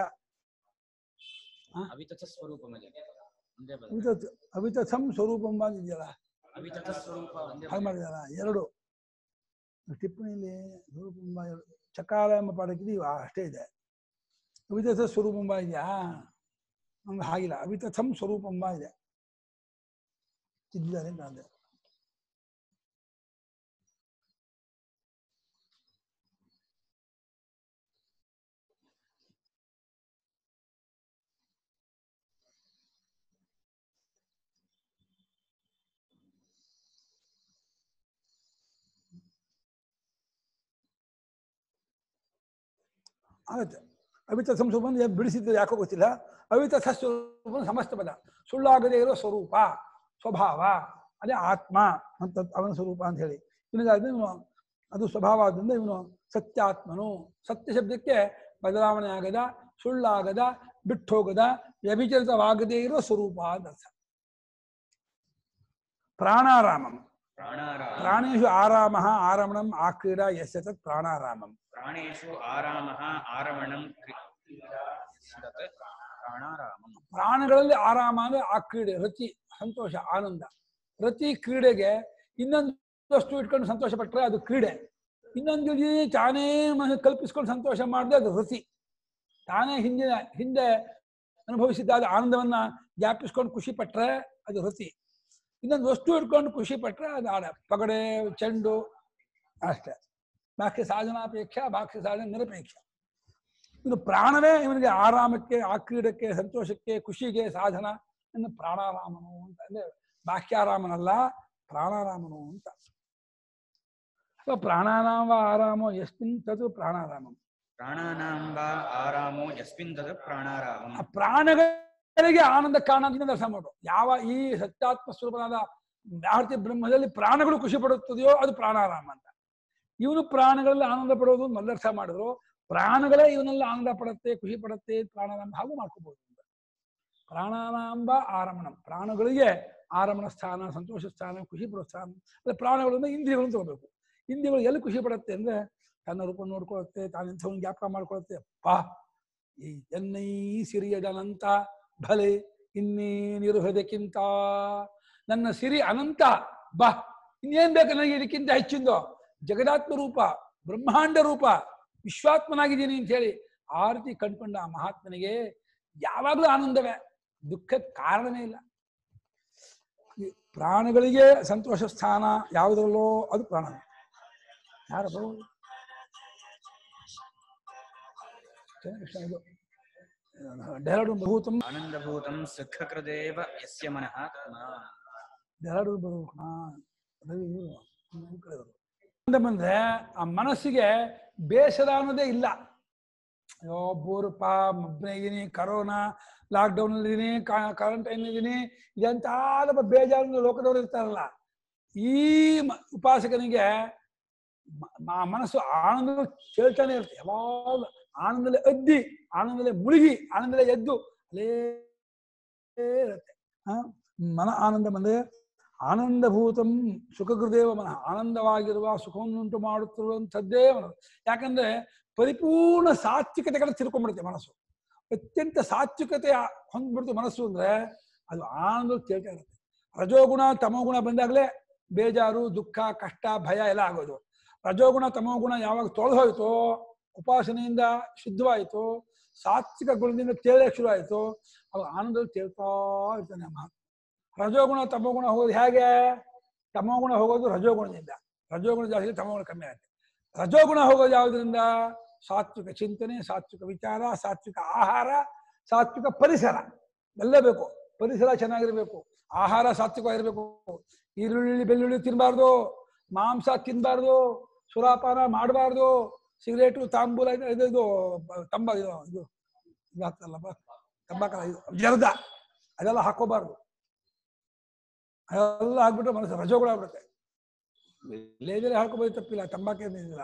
ಅವಿತಥ ಸ್ವರೂಪಮಲ್ಲಿ ಒಂದೇ ಪದ. ಅವಿತಥ್ ಅವಿತಥಂ ಸ್ವರೂಪಂ ವಾ ಇದೆಯಲ್ಲ ಅವಿತಥ ಸ್ವರೂಪ ಒಂದೇ ಹಾಗೆ ಮಾಡಿದಾರ ಎರಡು ಟಿಪ್ಪಣಿಯಲ್ಲಿ ಸ್ವರೂಪಂ ವಾ ಎರಡು ಚಕಾರ ಎಂಬ ಪಾಠಕ್ಕೆ ಇವು ಅಷ್ಟೇ ಇದೆ ಅವಿತಥ ಸ್ವರೂಪಂ ವಾ ಇದೆಯಾ ನಮ್ಗೆ ಹಾಗಿಲ್ಲ ಅವಿತಥಂ ಸ್ವರೂಪಂ ವಾ ಇದೆ ಇದ್ದಾರೆ ಅಂತ ಅಂದೆ ಆಗತ್ತೆ ಅವಿತ ಸ್ವರೂಪ ಅಂದ್ರೆ ಬಿಡಿಸಿದ್ದು ಯಾಕೋ ಗೊತ್ತಿಲ್ಲ ಅವಿತಥ ಸ್ವರೂಪ ಅಂದ್ರೆ ಸಮಸ್ತ ಪದ ಸುಳ್ಳಾಗದೇ ಇರೋ ಸ್ವರೂಪ ಸ್ವಭಾವ ಅದೇ ಆತ್ಮ ಅಂತ ಅವನ ಸ್ವರೂಪ ಅಂತ ಹೇಳಿ ಇವನಿಗಾದ್ರೆ ಇವನು ಅದು ಸ್ವಭಾವ ಆದ್ರಿಂದ ಇವನು ಸತ್ಯಾತ್ಮನು ಸತ್ಯ ಶಬ್ದಕ್ಕೆ ಬದಲಾವಣೆ ಆಗದ ಸುಳ್ಳಾಗದ ಬಿಟ್ಟು ಹೋಗದ ವ್ಯಭಿಚರಿತವಾಗದೇ ಇರೋ ಸ್ವರೂಪ ಅಂತ ಅರ್ಥ ಪ್ರಾಣಾರಾಮಂ ಪ್ರಾಣಾರಾಮ ಪ್ರಾಣೇಶು ಆರಾಮ ಆರಮಣಂ ಆಕ್ರೀಡ ಯಸ್ಯ ತತ್ ಪ್ರಾಣಾರಾಮಂ ಪ್ರಾಣೇಶು ಆರಾಮಃ ಆರಮಣಂ ಕ್ರಿ- ತತ್ ಪ್ರಾಣಾರಾಮಂ ಪ್ರಾಣಗಳಲ್ಲಿ ಆರಾಮ ಅಂದ್ರೆ ಆ ಕ್ರೀಡೆ ರತಿ ಸಂತೋಷ ಆನಂದ ರತಿ ಕ್ರೀಡೆಗೆ ಇನ್ನೊಂದು ವಸ್ತು ಇಟ್ಕೊಂಡು ಸಂತೋಷ ಪಟ್ಟರೆ ಅದು ಕ್ರೀಡೆ ಇನ್ನೊಂದು ರೀತಿ ತಾನೇ ಮನ ಕಲ್ಪಿಸ್ಕೊಂಡು ಸಂತೋಷ ಮಾಡಿದ್ರೆ ಅದು ರತಿ ತಾನೇ ಹಿಂದಿನ ಹಿಂದೆ ಅನುಭವಿಸಿದ್ದಾದ ಆನಂದವನ್ನ ಜ್ಞಾಪಿಸ್ಕೊಂಡು ಖುಷಿ ಪಟ್ರೆ ಅದು ರತಿ ಇನ್ನೊಂದು ವಸ್ತು ಇಟ್ಕೊಂಡು ಖುಷಿ ಪಟ್ರೆ ಅದು ಆಡ ಪಗಡೆ ಚೆಂಡು ಅಷ್ಟೇ ಬಾಕ್ಯ ಸಾಧನಾಪೇಕ್ಷ ಬಾಕ್ಯ ಸಾಧನ ನಿರಪೇಕ್ಷ ಇನ್ನು ಪ್ರಾಣವೇ ಇವನಿಗೆ ಆರಾಮಕ್ಕೆ ಆ ಕ್ರೀಡಕ್ಕೆ ಸಂತೋಷಕ್ಕೆ ಖುಷಿಗೆ ಸಾಧನ ಇನ್ನು ಪ್ರಾಣಾರಾಮನು ಅಂತ ಅಂದ್ರೆ ಬಾಹ್ಯಾರಾಮನಲ್ಲ ಪ್ರಾಣಾರಾಮನು ಅಂತ ಸೊ ಪ್ರಾಣಾನಾಮ ಆರಾಮೋ ಎಸ್ಮಿನ್ ತದು ಪ್ರಾಣಾರಾಮಂ ಪ್ರಾಣಾನಾಂ ವಾ ಆರಾಮೋ ಯಸ್ಮಿನ್ ತದ್ ಪ್ರಾಣಾರಾಮಂ ಆ ಪ್ರಾಣಗಳಿಗೆ ಆನಂದ ಕಾರಣ ಅಂತ ದರ್ಶನ ಮಾಡು ಯಾವ ಈ ಸತ್ಯಾತ್ಮ ಸ್ವರೂಪನಾದ ಭಾರತೀಯ ಬ್ರಹ್ಮದಲ್ಲಿ ಪ್ರಾಣಗಳು ಖುಷಿ ಪಡುತ್ತದೆಯೋ ಅದು ಪ್ರಾಣಾರಾಮ ಅಂತ ಇವನು ಪ್ರಾಣಗಳಲ್ಲಿ ಆನಂದ ಪಡೋದು ಮಲ್ಲರ್ಥ ಮಾಡಿದ್ರು ಪ್ರಾಣಗಳೇ ಇವನಲ್ಲಿ ಆನಂದ ಪಡುತ್ತೆ ಖುಷಿ ಪಡುತ್ತೆ ಪ್ರಾಣಾರಾಮ ಹಾಗೂ ಮಾಡ್ಕೋಬಹುದು ಅಂತ ಪ್ರಾಣಾನಾಂಬ ಆರಮಣಂ ಪ್ರಾಣಗಳಿಗೆ ಆರಮಣ ಸ್ಥಾನ ಸಂತೋಷ ಸ್ಥಾನ ಖುಷಿ ಪಡೋ ಸ್ಥಾನ ಅಂದ್ರೆ ಪ್ರಾಣಗಳಿಂದ ಇಂದ್ರಿಯಗಳನ್ನು ತಗೋಬೇಕು ಇಂದ್ರಿಯಗಳು ಎಲ್ಲಿ ಖುಷಿ ಪಡುತ್ತೆ ಅಂದ್ರೆ ತನ್ನ ರೂಪ ನೋಡ್ಕೊಳುತ್ತೆ ತಾನಿಂಥವನ್ನ ಜ್ಞಾಪಕ ಮಾಡ್ಕೊಳುತ್ತೆ ಪಾ ಈ ಎನ್ನೈ ಸಿರಿಯದನಂತ ಭಲೆ ಇನ್ನೇನಿರುವುದಕ್ಕಿಂತ ನನ್ನ ಸಿರಿ ಅನಂತ ಬಾ ಇನ್ನೇನ್ ಬೇಕು ನನಗೆ ಇದಕ್ಕಿಂತ ಹೆಚ್ಚಿಂದು ಜಗದಾತ್ಮ ರೂಪ ಬ್ರಹ್ಮಾಂಡ ರೂಪ ವಿಶ್ವಾತ್ಮನಾಗಿದ್ದೀನಿ ಅಂತ ಹೇಳಿ ಆ ರೀತಿ ಕಂಡ್ಕೊಂಡ ಆ ಮಹಾತ್ಮನಿಗೆ ಯಾವಾಗಲೂ ಆನಂದವೇ ದುಃಖಕ್ಕೆ ಕಾರಣನೇ ಇಲ್ಲ ಈ ಪ್ರಾಣಗಳಿಗೆ ಸಂತೋಷ ಸ್ಥಾನ ಯಾವುದರಲ್ಲೋ ಅದು ಪ್ರಾಣ ಯಾರ ಬರೋದು ಕೃಷ್ಣ ಇದು ಡೆಹರಾಡೂನ್ ಭೂತಂ ಆನಂದಭೂತಂ ಸುಖಕೃದೇವ ಯಸ್ಯ ಮನಃ ತಮಾ ಡೆಹರಾಡೂನ್ ಬರ್ಬೇಕು ಹಾ ರವಿ ಇವ್ರು, ಈ ಕಡೆ ಬರು. ಅಂತ ಬಂದ್ರೆ ಆ ಮನಸ್ಸಿಗೆ ಬೇಸರ ಅನ್ನೋದೇ ಇಲ್ಲ ಅಯ್ಯೋ ಬೋರಪ್ಪ ಮಬ್ಬನೇ ಇದೀನಿ ಕರೋನಾ ಲಾಕ್ಡೌನ್ ಇದ್ದೀನಿ ಕ್ವಾರಂಟೈನ್ ಇದ್ದೀನಿ ಇದೆಂತಾದ ಬೇಜಾರು ಲೋಕದವ್ರು ಇರ್ತಾರಲ್ಲ ಈ ಮ- ಉಪಾಸಕನಿಗೆ ಮ- ಮ- ಮನಸ್ಸು ಆನಂದ ಕೇಳ್ತಾನೆ ಇರುತ್ತೆ ಯಾವಾಗ ಆನಂದದಲ್ಲಿ ಅದ್ದಿ ಆನಂದದಲ್ಲಿ ಮುಳುಗಿ ಆನಂದದಲ್ಲಿ ಎದ್ದು ಅಲ್ಲೇ ಇರುತ್ತೆ ಆ, ಮನ ಆನಂದ ಬಂದ್ರೆ ಆನಂದಭೂತಂ ಸುಖಗೃದೇವ ಮನ ಆನಂದವಾಗಿರುವ ಸುಖವನ್ನುಂಟು ಮಾಡುತ್ತಿರುವಂಥದ್ದೇ ಮನಸ್ಸು ಯಾಕಂದ್ರೆ ಪರಿಪೂರ್ಣ ಸಾತ್ವಿಕತೆ ಕಡೆ ತಿರ್ಕೊಂಡ್ಬಿಡುತ್ತೆ ಮನಸ್ಸು ಅತ್ಯಂತ ಸಾತ್ವಿಕತೆ ಹೊಂದ್ಬಿಡ್ತು ಮನಸ್ಸು ಅಂದ್ರೆ ಅದು ಆನಂದ ತೇಳ್ತಾ ಇರುತ್ತೆ ರಜೋಗುಣ ತಮೋಗುಣ ಬಂದಾಗಲೇ ಬೇಜಾರು ದುಃಖ ಕಷ್ಟ ಭಯ ಎಲ್ಲ ಆಗೋದು ರಜೋಗುಣ ತಮೋಗುಣ ಯಾವಾಗ ತೊಳೆದು ಹೋಯ್ತೋ ಉಪಾಸನೆಯಿಂದ ಶುದ್ಧವಾಯಿತು ಸಾತ್ವಿಕ ಗುಣದಿಂದ ತೇಳಕ್ಕೆ ಶುರು ಆಯಿತು ಅವಾಗ ಆನಂದದಲ್ಲಿ ತೇಳ್ತಾ ಇರ್ತಾನೆ ಅಮ್ಮ ರಜೋಗುಣ ತಮೋಗುಣ ಹೋಗೋದು ಹೇಗೆ ತಮೋಗುಣ ಹೋಗೋದು ರಜೋಗುಣದಿಂದ ರಜೋಗುಣ ಜಾಸ್ತಿ ತಮೋಗುಣ ಕಮ್ಮಿ ಆಗುತ್ತೆ ರಜೋಗುಣ ಹೋಗೋದು ಯಾವುದರಿಂದ ಸಾತ್ವಿಕ ಚಿಂತನೆ ಸಾತ್ವಿಕ ವಿಚಾರ ಸಾತ್ವಿಕ ಆಹಾರ ಸಾತ್ವಿಕ ಪರಿಸರ ಎಲ್ಲ ಬೇಕು ಪರಿಸರ ಚೆನ್ನಾಗಿರ್ಬೇಕು ಆಹಾರ ಸಾತ್ವಿಕವಾಗಿರ್ಬೇಕು ಈರುಳ್ಳಿ ಬೆಳ್ಳುಳ್ಳಿ ತಿನ್ನಬಾರ್ದು ಮಾಂಸ ತಿನ್ನಬಾರ್ದು ಸುರಾಪಾನ ಮಾಡಬಾರ್ದು ಸಿಗರೇಟು ತಾಂಬೂಲ ಇದು ಇದು ಇದು ಬ- ತಂಬ ಇದು ಇದು ಇದು ಹಾಕ್ತಾರಲ್ಲಪ್ಪ ತಂಬಾಕಲ್ಲ ಇದು ಜರ್ದ ಅದೆಲ್ಲ ಹಾಕೋಬಾರ್ದು ಅದೆಲ್ಲ ಹಾಕ್ಬಿಟ್ರೆ ಮನಸ್ಸು ರಜೋಗುಣ ಆಗ್ಬಿಡುತ್ತೆ ಲೇಜರೇ ಹಾಕೋಬೋದು ತಪ್ಪಿಲ್ಲ ತಂಬಾಕೇನಿಲ್ಲ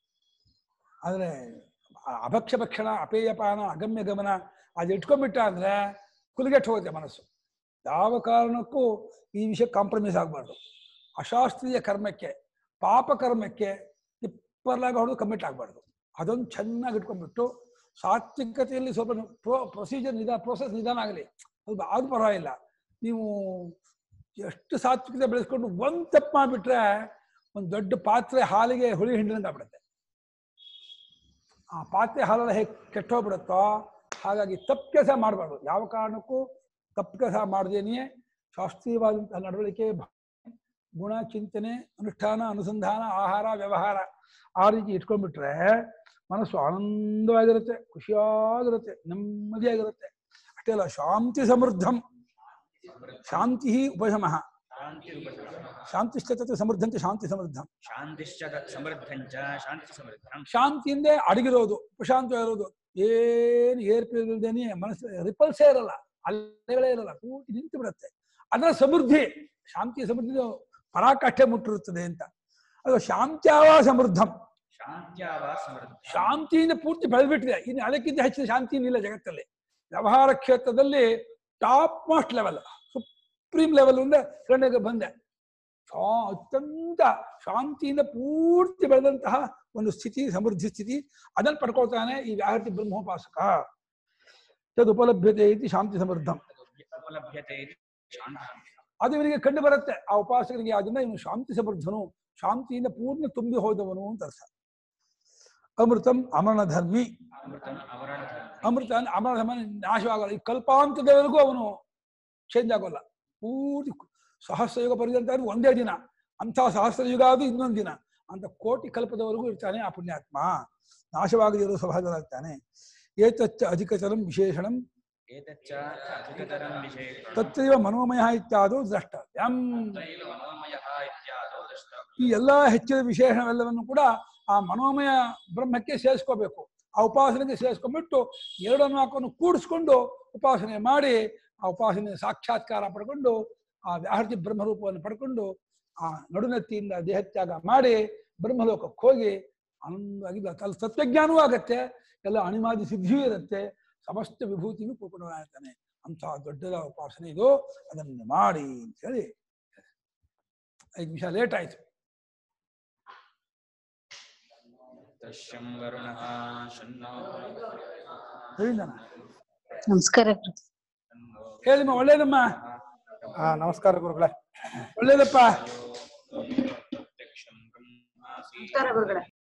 ಆದ್ರೆ ಆ ಅಭಕ್ಷ್ಯ ಭಕ್ಷಣ ಅಪೇಯಪಾನ ಅಗಮ್ಯ ಗಮನ ಅದು ಇಟ್ಕೊಂಡ್ಬಿಟ್ಟ ಅಂದ್ರೆ ಕುಲಿಗೆಟ್ಟು ಹೋಗುತ್ತೆ ಮನಸ್ಸು ಯಾವ ಕಾರಣಕ್ಕೂ ಈ ವಿಷಯ ಕಾಂಪ್ರಮೈಸ್ ಆಗಬಾರ್ದು ಅಶಾಸ್ತ್ರೀಯ ಕರ್ಮಕ್ಕೆ ಪಾಪ ಕರ್ಮಕ್ಕೆ ತಿಪ್ಪರ್ಲಾಗ ಹೊಡೆದು ಕಮಿಟ್ ಆಗಬಾರ್ದು ಅದೊಂದು ಚೆನ್ನಾಗಿ ಇಟ್ಕೊಂಡ್ಬಿಟ್ಟು ಸಾತ್ವಿಕತೆಯಲ್ಲಿ ಸ್ವಲ್ಪ ಪ್ರೊ ಪ್ರೊಸೀಜರ್ ನಿಧಾನ ಪ್ರೋಸೆಸ್ ನಿಧಾನ ಆಗಲಿ ಅದು ಅದು ಪರವಾಗಿಲ್ಲ ನೀವು ಎಷ್ಟು ಸಾತ್ವಿಕತೆ ಬೆಳೆಸ್ಕೊಂಡು ಒಂದು ತಪ್ಪು ಮಾಡಿಬಿಟ್ರೆ ಒಂದು ದೊಡ್ಡ ಪಾತ್ರೆ ಹಾಲಿಗೆ ಹುಳಿ ಹಿಂಡಿನಂಗೆ ಆಗ್ಬಿಡುತ್ತೆ ಆ ಪಾತ್ರೆ ಹಾಲೆಲ್ಲ ಹೇಗೆ ಕೆಟ್ಟೋಗ್ಬಿಡುತ್ತೋ ಹಾಗಾಗಿ ತಪ್ಪು ಕೆಲಸ ಮಾಡಬಾರ್ದು ಯಾವ ಕಾರಣಕ್ಕೂ ತಪ್ಪು ಕೆಲಸ ಮಾಡದೇನೆಯೇ ಶಾಸ್ತ್ರೀಯವಾದಂತಹ ನಡವಳಿಕೆ ಭಾ- ಗುಣ ಚಿಂತನೆ ಅನುಷ್ಠಾನ ಅನುಸಂಧಾನ ಆಹಾರ ವ್ಯವಹಾರ ಆ ರೀತಿ ಇಟ್ಕೊಂಡ್ಬಿಟ್ರೆ ಮನಸ್ಸು ಆನಂದವಾಗಿರುತ್ತೆ ಖುಷಿಯಾಗಿರುತ್ತೆ ನೆಮ್ಮದಿಯಾಗಿರುತ್ತೆ ಅಷ್ಟೇ ಅಲ್ಲ ಶಾಂತಿ ಸಮೃದ್ಧಂ ಶಾಂತಿ ಉಪಶಮಃ ಶಾಂತಿ ಶಾಂತಿಶ್ಚತೆ ಸಮೃದ್ಧಂತೆ ಶಾಂತಿ ಸಮೃದ್ಧಂ ಶಾಂತಿಶ್ಚ ತ- ಸಮೃದ್ಧಂಚ ಶಾಂತಿ ಸಮೃದ್ಧಂ ಶಾಂತಿಯಿಂದೇ ಅಡಗಿರೋದು ಪ್ರಶಾಂತವಾಗಿರೋದು ಏನು ಏರ್ಪೇರಿಲ್ದೇನೆ ಮನಸ್ಸು ರಿಪಲ್ಸೇ ಇರಲ್ಲ ಅಲೆಗಳೇ ಇರಲ್ಲ ಪೂರ್ತಿ ನಿಂತು ಬಿಡುತ್ತೆ ಅದರ ಸಮೃದ್ಧಿ ಶಾಂತಿ ಸಮೃದ್ಧಿ ಪರಾಕಾಷ್ಠೆ ಮುಟ್ಟಿರುತ್ತದೆ ಅಂತ ಅದು ಶಾಂತ್ಯಾವ ಸಮೃದ್ಧಂ ಶಾಂತ್ಯಾವ ಸಮೃದ್ಧ ಶಾಂತಿಯಿಂದ ಪೂರ್ತಿ ಬೆಳೆದ್ಬಿಟ್ಟಿದೆ ಇನ್ನು ಅದಕ್ಕಿಂತ ಹೆಚ್ಚಿನ ಶಾಂತಿ ಇಲ್ಲ ಜಗತ್ತಲ್ಲಿ ವ್ಯವಹಾರ ಕ್ಷೇತ್ರದಲ್ಲಿ top most level supreme level ಅಂದ್ರೆ ಕಣ್ಣಿಗೆ ಬಂದೆ ಶಾ ಅತ್ಯಂತ ಶಾಂತಿಯಿಂದ ಪೂರ್ತಿ ಬೆಳೆದಂತಹ ಒಂದು ಸ್ಥಿತಿ ಸಮೃದ್ಧಿ ಸ್ಥಿತಿ ಅದನ್ನು ಪಡ್ಕೊಳ್ತಾನೆ ಈ ವ್ಯಾಹೃತಿ ಬ್ರಹ್ಮೋಪಾಸಕ ತದುಪಲಭ್ಯತೆ ಇತಿ ಶಾಂತಿ ಸಮೃದ್ಧಂ ಉಪಲಭ್ಯತೆ ಇತಿ ಶಾಂತ ಅದು ಇವನಿಗೆ ಕಂಡು ಬರುತ್ತೆ ಆ ಉಪಾಸಕನಿಗೆ ಅದನ್ನ ಇವನು ಶಾಂತಿ ಸಮೃದ್ಧನು ಶಾಂತಿಯಿಂದ ಪೂರ್ಣ ತುಂಬಿ ಹೋದವನು ಅಂತ ಅರ್ಥ ಅಮೃತಂ ಅಮರಣ ಧರ್ಮಿ ಅಮೃತಂ ಅವರಣ ಅಮೃತ ಅಂದ್ರೆ ಅಮರ ಧರ್ಮ ನಾಶವಾಗಲ್ಲ ಈ ಕಲ್ಪಾಂತದವರೆಗೂ ಅವನು ಚೇಂಜ್ ಆಗೋಲ್ಲ ಪೂರ್ತಿ ಸಹಸ್ರಯುಗ ಪರ್ಯಂತ ಅಂದ್ರೆ ಒಂದೇ ದಿನ ಅಂಥ ಸಹಸ್ರಯುಗ ಅದು ಇನ್ನೊಂದು ದಿನ ಅಂತ ಕೋಟಿ ಕಲ್ಪದವರೆಗೂ ಇರ್ತಾನೆ ಆ ಪುಣ್ಯಾತ್ಮ ನಾಶವಾಗದಿರೋ ಸ್ವಭಾವದಲ್ಲಿರ್ತಾನೆ ಏತಚ್ಚ ಅಧಿಕತರಂ ವಿಶೇಷಣಂ ಏತಚ್ಚ ಅಧಿಕತರಂ ವಿಶೇಷಣಂ ತತ್ರೈವ ಮನೋಮಯ ಇತ್ಯಾದೋ ದ್ರಷ್ಟವ್ಯಂ ತತ್ರೈವ ಮನೋಮಯಃ ಇತ್ಯಾದೋ ದೃಷ್ಟವ್ಯಂ. ಈ ಎಲ್ಲಾ ಹೆಚ್ಚಿನ ವಿಶೇಷಣವೆಲ್ಲವನ್ನು ಕೂಡ ಆ ಮನೋಮಯ ಬ್ರಹ್ಮಕ್ಕೆ ಸೇರಿಸ್ಕೋಬೇಕು ಆ ಉಪಾಸನೆಗೆ ಸೇರಿಸ್ಕೊಂಡ್ಬಿಟ್ಟು ಎರಡು ನಾಲ್ಕನ್ನು ಕೂಡಿಸ್ಕೊಂಡು ಉಪಾಸನೆ ಮಾಡಿ ಆ ಉಪಾಸನೆ ಸಾಕ್ಷಾತ್ಕಾರ ಪಡ್ಕೊಂಡು ಆ ವ್ಯಾಹೃತಿ ಬ್ರಹ್ಮರೂಪವನ್ನು ಪಡ್ಕೊಂಡು ಆ ನಡುನೆತ್ತಿಯಿಂದ ದೇಹತ್ಯಾಗ ಮಾಡಿ ಬ್ರಹ್ಮಲೋಕಕ್ಕೆ ಹೋಗಿ ಆನಂದವಾಗಿ ಅಲ್ಲಿ ತತ್ವಜ್ಞಾನವೂ ಆಗತ್ತೆ ಎಲ್ಲ ಅಣಿಮಾದಿ ಸಿದ್ಧಿಯೂ ಇರುತ್ತೆ ಸಮಸ್ತ ವಿಭೂತಿಯೂ ಪೂರ್ಣವಾಗಿರ್ತಾನೆ ಅಂತಹ ದೊಡ್ಡದ ಉಪಾಸನೆ ಇದು ಅದನ್ನು ಮಾಡಿ ಅಂತ ಹೇಳಿ ಐದು ನಿಮಿಷ ಲೇಟ್ ಆಯ್ತು ದಶ್ಯಂ ವರುಣಃ ಶನ್ನೋ ಹೇಳಿದನ ನಮಸ್ಕಾರ ಗುರು. ಹೇಳಿಮ್ಮ ಒಳ್ಳೇದಮ್ಮ ಹಾ ನಮಸ್ಕಾರ ಗುರುಗಳೇ ಒಳ್ಳೇದಪ್ಪ ಪ್ರತ್ಯಕ್ಷಂ ಬ್ರಹ್ಮಾಸಿ ನಮಸ್ಕಾರ ಗುರುಗಳೇ